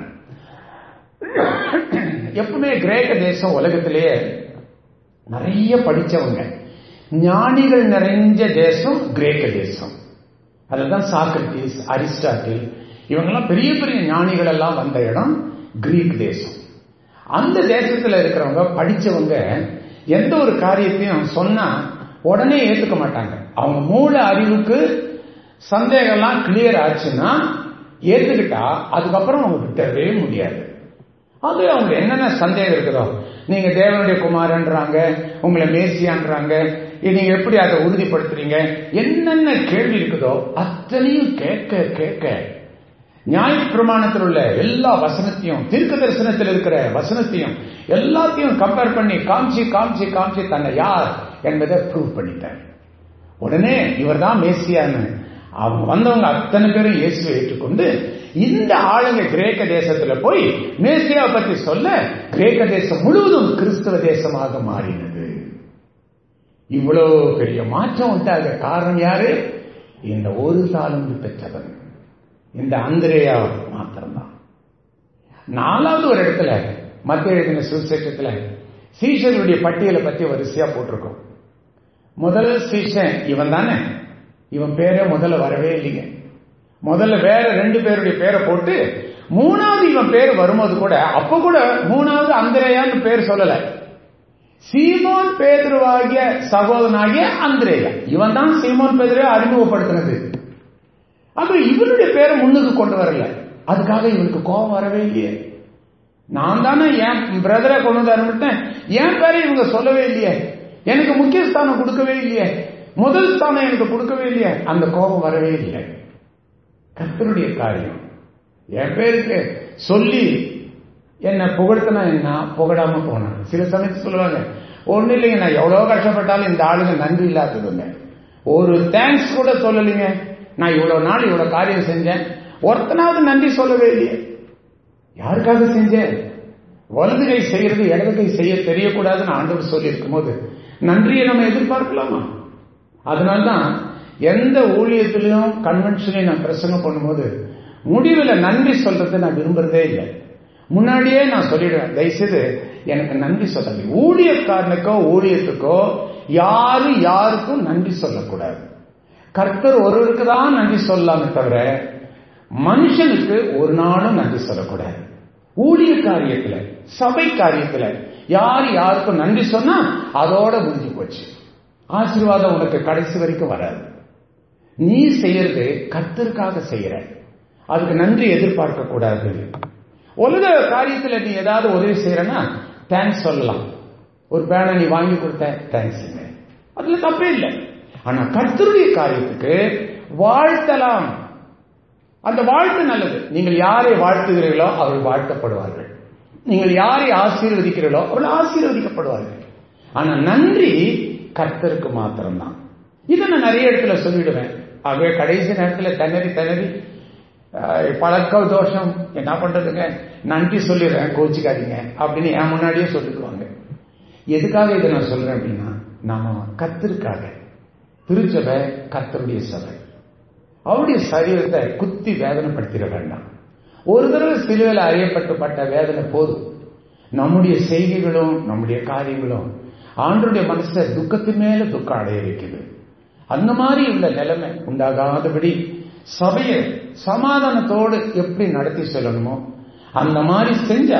எப்பவுமே கிரேக்க தேசம் உலகத்திலேயே நிறைய படிச்சவங்க ஞானிகள் நிறைஞ்ச தேசம் கிரேக்க தேசம் அதுதான் சாக்ரட்டிஸ் அரிஸ்டாட்டில் இவங்கெல்லாம் பெரிய பெரிய ஞானிகள் எல்லாம் வந்த இடம் கிரீக் தேசம் அந்த தேசத்துல இருக்கிறவங்க படிச்சவங்க எந்த ஒரு காரியத்தையும் சொன்னா உடனே ஏத்துக்க மாட்டாங்க அவங்க மூல அறிவுக்கு சந்தேகம்லாம் கிளியர் ஆச்சுன்னா ஏத்துக்கிட்டா அதுக்கப்புறம் அவங்க விட்டவே முடியாது அது அவங்க என்னென்ன சந்தேகம் இருக்குதோ நீங்க தேவனுடைய குமாரன்றாங்க உங்களை மேசியான்றாங்க நீங்க எப்படி அதை உறுதிப்படுத்துறீங்க என்னென்ன கேள்வி இருக்குதோ அத்தனையும் கேட்க கேட்க நியாய பிரமாணத்தில் உள்ள எல்லா வசனத்தையும் தீர்க்க தரிசனத்தில் இருக்கிற வசனத்தையும் எல்லாத்தையும் கம்பேர் பண்ணி காமிச்சு காமிச்சு காமிச்சு தன்னை யார் என்பதை ப்ரூவ் பண்ணிட்டார் உடனே இவர் தான் மேசியான்னு அவங்க வந்தவங்க அத்தனை பேரும் இயேசுவை ஏற்றுக்கொண்டு இந்த ஆளுங்க கிரேக்க தேசத்துல போய் மேசியாவை பத்தி சொல்ல கிரேக்க தேசம் முழுவதும் கிறிஸ்தவ தேசமாக மாறினது இவ்வளவு பெரிய மாற்றம் உண்டாக காரணம் யாரு இந்த ஒரு தாளந்து பெற்றவன் இந்த அந்திரேயா மாத்திரம்தான் நாலாவது ஒரு இடத்துல மத்திய எழுதின சுவிசேஷத்துல சீஷனுடைய பட்டியலை பத்தி வரிசையா போட்டிருக்கோம் முதல் சீஷன் இவன் தானே இவன் பேரே முதல்ல வரவே இல்லைங்க முதல்ல வேற ரெண்டு பேருடைய பேரை போட்டு மூணாவது இவன் பேர் வரும்போது கூட அப்ப கூட மூணாவது அந்திரையான்னு பேர் சொல்லல சீமோன் பேதுருவாகிய சகோதரனாகிய அந்திரேயா இவன் தான் சீமோன் பேதுருவை அறிமுகப்படுத்தினது அது இவனுடைய பேரை முன்னுக்கு கொண்டு வரல அதுக்காக இவனுக்கு கோபம் வரவே இல்லையே நான் தானே என் பிரதரை கொண்டு வந்து ஆரம்பிட்டேன் என் பேரை இவங்க சொல்லவே இல்லையே எனக்கு முக்கிய ஸ்தானம் கொடுக்கவே இல்லையே முதல் ஸ்தானம் எனக்கு கொடுக்கவே இல்லையே அந்த கோபம் வரவே இல்லை கர்த்தருடைய காரியம் என் பேருக்கு சொல்லி என்ன புகழ்த்தினா என்ன புகழாம போனேன் சில சமயத்து சொல்லுவாங்க ஒண்ணு இல்லைங்க நான் எவ்வளவு கஷ்டப்பட்டாலும் இந்த ஆளுங்க நன்றி இல்லாததுங்க ஒரு தேங்க்ஸ் கூட சொல்லலைங்க நான் இவ்வளவு நாள் இவ்வளவு காரியம் செஞ்சேன் ஒருத்தனாவது நன்றி சொல்லவே இல்லையே யாருக்காக செஞ்சேன் வலது கை செய்யறது இடது கை செய்ய தெரியக்கூடாதுன்னு ஆண்டவர் சொல்லி இருக்கும் போது நன்றியை நம்ம எதிர்பார்க்கலாமா அதனால்தான் எந்த ஊழியத்திலையும் கன்வென்ஷனையும் நான் பிரசங்கம் பண்ணும்போது முடிவில் நன்றி சொல்றதை நான் விரும்புறதே இல்லை முன்னாடியே நான் சொல்லிடுவேன் தயவுசெய்து எனக்கு நன்றி சொல்லலை ஊழியக்காரனுக்கோ ஊழியத்துக்கோ யாரும் யாருக்கும் நன்றி சொல்லக்கூடாது கர்த்தர் ஒருவருக்கு தான் நன்றி சொல்லலாமே தவிர மனுஷனுக்கு ஒரு நாளும் நன்றி சொல்லக்கூடாது ஊழிய காரியத்துல சபை காரியத்துல யார் யாருக்கும் நன்றி சொன்னா அதோட முடிஞ்சு போச்சு ஆசீர்வாதம் உனக்கு கடைசி வரைக்கும் வராது நீ செய்யறது கர்த்தருக்காக செய்யற அதுக்கு நன்றி எதிர்பார்க்க கூடாது உலக காரியத்துல நீ ஏதாவது உதவி செய்யறனா தேங்க்ஸ் சொல்லலாம் ஒரு பேனை நீ வாங்கி கொடுத்த தேங்க்ஸ் அதுல தப்பே இல்லை ஆனா கர்த்தருடைய காரியத்துக்கு வாழ்த்தலாம் அந்த வாழ்த்து நல்லது நீங்கள் யாரை வாழ்த்துகிறீர்களோ அவர்கள் வாழ்த்தப்படுவார்கள் நீங்கள் யாரை ஆசீர்வதிக்கிறீர்களோ அவர்கள் ஆசீர்வதிக்கப்படுவார்கள் ஆனா நன்றி கர்த்தருக்கு மாத்திரம்தான் இதை நான் நிறைய இடத்துல சொல்லிடுவேன் ஆகவே கடைசி நேரத்தில் திணறி திணறி பழக்க தோஷம் என்ன பண்றதுங்க நன்றி சொல்லிடுறேன் கோச்சிக்காதீங்க அப்படின்னு என் முன்னாடியே சொல்லிடுவாங்க எதுக்காக இதை நான் சொல்றேன் அப்படின்னா நாம கத்திற்காக திருச்சபை கர்த்தருடைய சபை அவருடைய சரீரத்தை குத்தி வேதனைப்படுத்திட வேண்டாம் ஒரு தடவை சிலுவையில் அறியப்பட்டுப்பட்ட வேதனை போதும் நம்முடைய செய்திகளும் நம்முடைய காரியங்களும் ஆண்டுடைய மனசை துக்கத்தின் மேல துக்கம் அடைய வைக்குது அந்த மாதிரி உள்ள நிலைமை உண்டாகாதபடி சபையை சமாதானத்தோடு எப்படி நடத்தி செல்லணுமோ அந்த மாதிரி செஞ்சா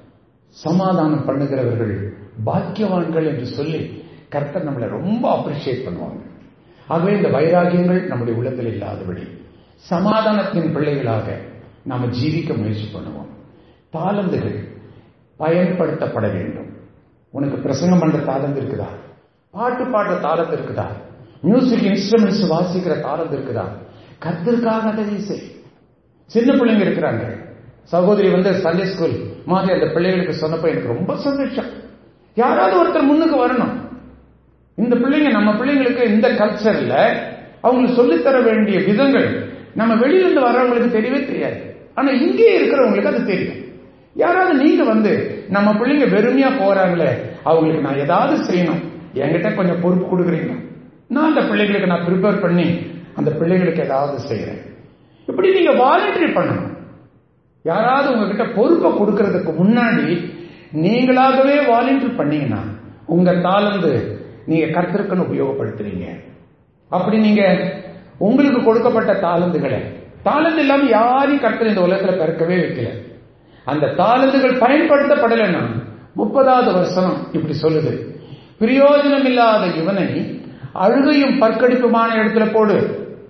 சமாதானம் பண்ணுகிறவர்கள் பாக்கியவான்கள் என்று சொல்லி கர்த்தர் நம்மளை ரொம்ப அப்ரிஷியேட் பண்ணுவாங்க ஆகவே இந்த வைராகியங்கள் நம்முடைய உள்ளத்தில் இல்லாதபடி சமாதானத்தின் பிள்ளைகளாக நாம ஜீவிக்க முயற்சி பண்ணுவோம் தாளந்துகள் பயன்படுத்தப்பட வேண்டும் உனக்கு பிரசங்கம் பண்ற தாளந்து இருக்குதா பாட்டு பாடுற தாளந்து இருக்குதா மியூசிக் இன்ஸ்ட்ருமெண்ட்ஸ் வாசிக்கிற தாளந்து இருக்குதா கத்திற்காக அதை செய் சின்ன பிள்ளைங்க இருக்கிறாங்க சகோதரி வந்து சண்டே ஸ்கூல் மாதிரி அந்த பிள்ளைகளுக்கு சொன்னப்ப எனக்கு ரொம்ப சந்தோஷம் யாராவது ஒருத்தர் முன்னுக்கு வரணும் இந்த பிள்ளைங்க நம்ம பிள்ளைங்களுக்கு இந்த கல்ச்சர்ல அவங்களுக்கு சொல்லித்தர வேண்டிய விதங்கள் நம்ம வெளியிலிருந்து வர்றவங்களுக்கு தெரியவே தெரியாது ஆனா இங்கே இருக்கிறவங்களுக்கு அது தெரியும் யாராவது நீங்க வந்து நம்ம பிள்ளைங்க வெறுமையா போறாங்களே அவங்களுக்கு நான் ஏதாவது செய்யணும் என்கிட்ட கொஞ்சம் பொறுப்பு கொடுக்குறீங்க நான் அந்த பிள்ளைங்களுக்கு நான் ப்ரிப்பேர் பண்ணி அந்த பிள்ளைங்களுக்கு ஏதாவது செய்யறேன் இப்படி நீங்க வாலண்டரி பண்ணணும் யாராவது உங்ககிட்ட பொறுப்பை கொடுக்கறதுக்கு முன்னாடி நீங்களாகவே வாலண்டரி பண்ணீங்கன்னா உங்க தாளந்து நீங்க கர்த்தருக்குன்னு உபயோகப்படுத்துறீங்க அப்படி நீங்க உங்களுக்கு கொடுக்கப்பட்ட தாளந்துகளை தாளந்து இல்லாம யாரையும் கர்த்தர் இந்த உலகத்துல பிறக்கவே வைக்கல அந்த தாளந்துகள் பயன்படுத்தப்படலைன்னா முப்பதாவது வருஷம் இப்படி சொல்லுது பிரயோஜனம் இல்லாத இவனை அழுகையும் பற்கடிப்புமான இடத்துல போடு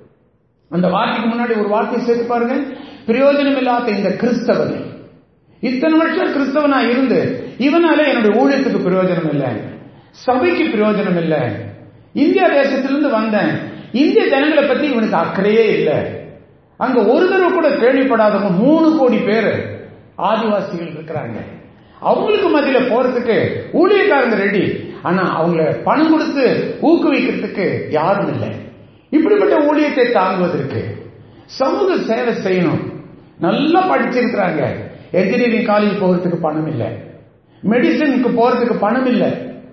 அந்த வார்த்தைக்கு முன்னாடி ஒரு வார்த்தை சேர்த்து பாருங்க பிரயோஜனம் இல்லாத இந்த கிறிஸ்தவனை இத்தனை வருஷம் கிறிஸ்தவனா இருந்து இவனால என்னுடைய ஊழியத்துக்கு பிரயோஜனம் இல்லை சபைக்கு பிரயோஜனம் இல்லை இந்தியா தேசத்திலிருந்து வந்தேன் இந்திய ஜனங்களை பத்தி இவனுக்கு அக்கறையே இல்லை அங்க ஒரு தடவை கூட கேள்விப்படாதவங்க மூணு கோடி பேர் ஆதிவாசிகள் இருக்கிறாங்க அவங்களுக்கு மத்தியில போறதுக்கு ஊழியக்காரங்க ரெடி ஆனா அவங்கள பணம் கொடுத்து ஊக்குவிக்கிறதுக்கு யாரும் இல்லை இப்படிப்பட்ட ஊழியத்தை தாங்குவதற்கு சமூக சேவை செய்யணும் நல்லா படிச்சிருக்கிறாங்க என்ஜினியரிங் காலேஜ் போகிறதுக்கு பணம் இல்லை மெடிசனுக்கு போறதுக்கு பணம் இல்லை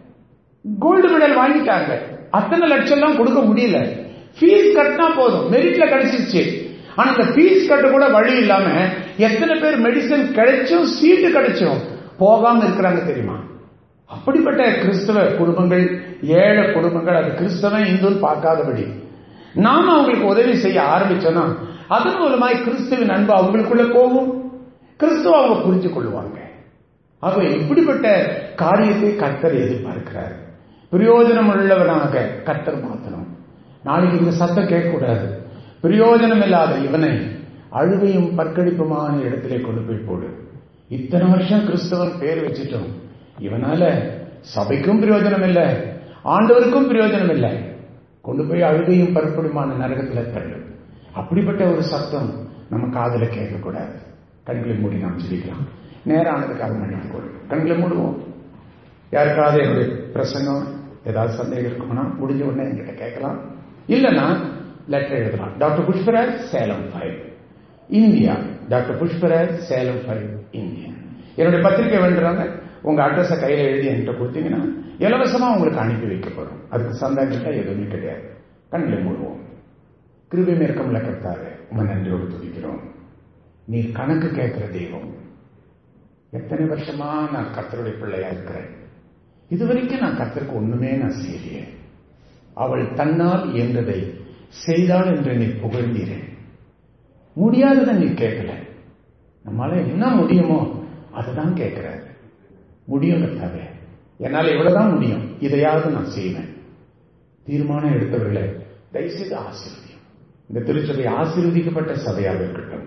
கோல்டு மெடல் வாங்கிட்டாங்க அத்தனை லட்சம் எல்லாம் கொடுக்க முடியல ஃபீஸ் கட்டினா போதும் மெரிட்ல கிடைச்சிருச்சு ஆனா அந்த ஃபீஸ் கட்ட கூட வழி இல்லாம எத்தனை பேர் மெடிசன் கிடைச்சும் சீட்டு கிடைச்சும் போகாம இருக்கிறாங்க தெரியுமா அப்படிப்பட்ட கிறிஸ்தவ குடும்பங்கள் ஏழை குடும்பங்கள் அது கிறிஸ்தவன் இந்துன்னு பார்க்காதபடி நாம அவங்களுக்கு உதவி செய்ய ஆரம்பிச்சோம்னா அதன் மூலமாய் கிறிஸ்துவின் அன்பு அவங்களுக்குள்ள போகும் கிறிஸ்துவ அவங்க புரிஞ்சு கொள்வாங்க ஆக இப்படிப்பட்ட காரியத்தை கர்த்தர் எதிர்பார்க்கிறார் பிரயோஜனம் உள்ளவனாக கர்த்தர் மாத்தணும் நாளைக்கு இந்த சத்தம் கேட்கக்கூடாது பிரயோஜனம் இல்லாத இவனை அழுகையும் பற்கடிப்புமான இடத்திலே கொண்டு போய் போடு இத்தனை வருஷம் கிறிஸ்தவன் பேர் வச்சுட்டோம் இவனால சபைக்கும் பிரயோஜனம் இல்லை ஆண்டவருக்கும் பிரயோஜனம் இல்லை கொண்டு போய் அழுகையும் பற்படுமான நரகத்தில் தள்ளு அப்படிப்பட்ட ஒரு சத்தம் நம்ம காதல கேட்கக்கூடாது கண்களை மூடி நாம் ஜெபிக்கலாம் நேரானதுக்காக மன்னித்துக் கொள்ளும் கண்களை மூடுவோம் யாருக்காவது என்னுடைய பிரசங்கம் ஏதாவது சந்தேகம் இருக்கும்னா முடிஞ்ச உடனே என்கிட்ட கேட்கலாம் இல்லைன்னா லெட்டர் எழுதலாம் doctor Pushparaj Salem five India doctor Pushparaj Salem five India என்னுடைய பத்திரிகை வேண்டுறாங்க உங்க அட்ரஸை கையில எழுதி என்கிட்ட கொடுத்தீங்கன்னா இலவசமா உங்களுக்கு அனுப்பி வைக்கப்படும் அதுக்கு சந்தேகத்தில் எதுவுமே கிடையாது கண்களை மூடுவோம் கிருபை மேற்கம்ல கர்த்தாரு உங்க நன்றியோடு துதிக்கிறோம் நீ கணக்கு கேட்கிற தெய்வம் எத்தனை வருஷமா நான் கர்த்தருடைய பிள்ளையா இருக்கிறேன் இதுவரைக்கும் நான் கர்த்தருக்கு ஒண்ணுமே நான் செய்யலையே அவள் தன்னால் இயன்றதை செய்தாள் என்று நீ புகழ்ந்தீரே முடியாததை நீ கேட்கல நம்மளால என்ன முடியுமோ அதுதான் கேட்கிறாரு முடியும் கர்த்தாவே என்னால் இவ்வளவுதான் முடியும் இதையாவது நான் செய்வேன் தீர்மானம் எடுத்தவர்களை தயவுசெய்து ஆசீர்வதியும் இந்த திருச்சபை ஆசீர்வதிக்கப்பட்ட சபையாக இருக்கட்டும்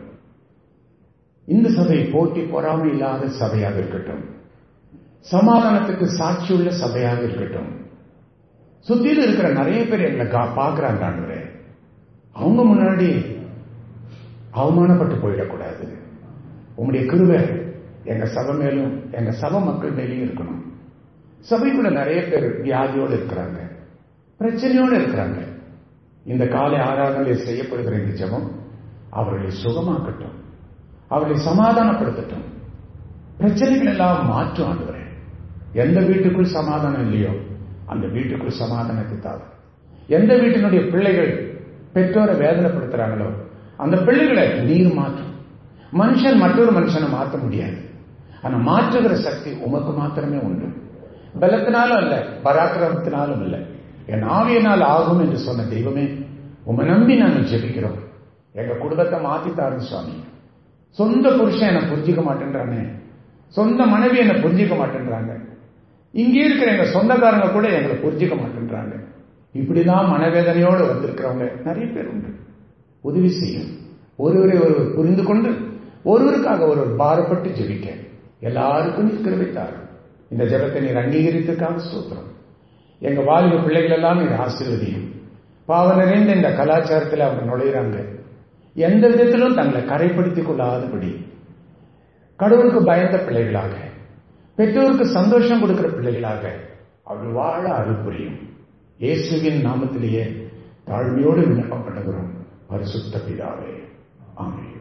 இந்த சபை போட்டி பொறாமை இல்லாத சபையாக இருக்கட்டும் சமாதானத்துக்கு சாட்சியுள்ள சபையாக இருக்கட்டும் சுத்தியில் இருக்கிற நிறைய பேர் எங்களை பார்க்கிறாங்க ஆண்டவரே அவங்க முன்னாடி அவமானப்பட்டு போயிடக்கூடாது உங்களுடைய கிருவை எங்க சபை மேலும் எங்க சபை மக்கள் மேலேயும் இருக்கணும் சபைக்குள்ள நிறைய பேர் வியாதியோடு இருக்கிறாங்க பிரச்சனையோடு இருக்கிறாங்க இந்த காலை ஆராதனையில் செய்யப்படுகிற இந்த ஜபம் அவர்களை சுகமாக்கட்டும் அவர்களை சமாதானப்படுத்தட்டும் பிரச்சனைகள் எல்லாம் மாற்றும் ஆண்டுகிறேன் எந்த வீட்டுக்குள் சமாதானம் இல்லையோ அந்த வீட்டுக்குள் சமாதானத்தை தாரும் எந்த வீட்டினுடைய பிள்ளைகள் பெற்றோரை வேதனைப்படுத்துறாங்களோ அந்த பிள்ளைகளை நீர் மாற்றும் மனுஷன் மற்றொரு மனுஷனை மாற்ற முடியாது ஆனா மாற்றுகிற சக்தி உமக்கு மாத்திரமே உண்டு பலத்தினாலும் அல்ல பராக்கிரமத்தினாலும் இல்லை என் ஆவியினால் ஆகும் என்று சொன்ன தெய்வமே உமை நம்பி நாங்கள் ஜெபிக்கிறோம் எங்க குடும்பத்தை மாத்தித்தாரு சுவாமி சொந்த புருஷன் என்னை புரிஞ்சிக்க மாட்டேன்றானே சொந்த மனைவி என்னை புரிஞ்சிக்க மாட்டேன்றாங்க இங்கே இருக்கிற எங்க சொந்தக்காரங்க கூட எங்களை புரிஞ்சிக்க மாட்டேன்றாங்க இப்படிதான் மனவேதனையோடு வந்திருக்கிறவங்க நிறைய பேர் உண்டு உதவி செய்யும் ஒருவரை ஒருவர் புரிந்து கொண்டு ஒருவருக்காக ஒருவர் பாரப்பட்டு ஜெபிக்க எல்லாருக்கும் நிற்கிற வைத்தார் இந்த ஜபத்தை நீர் அங்கீகரித்ததுக்காக சூத்திரம் எங்க வாலிப பிள்ளைகள் எல்லாம் நீர் ஆசீர்வதியும் பாவ நிறைந்த இந்த கலாச்சாரத்தில் அவங்க நுழையிறாங்க எந்த விதத்திலும் தங்களை கரைப்படுத்திக் கொள்ளாதபடி கடவுளுக்கு பயந்த பிள்ளைகளாக பெற்றோருக்கு சந்தோஷம் கொடுக்கிற பிள்ளைகளாக அவள் வாழ அருள் புரியும் இயேசுவின் நாமத்திலேயே தாழ்மையோடு விண்ணப்பம் பண்ணுகிறோம் பரிசுத்த பிதாவே ஆமென்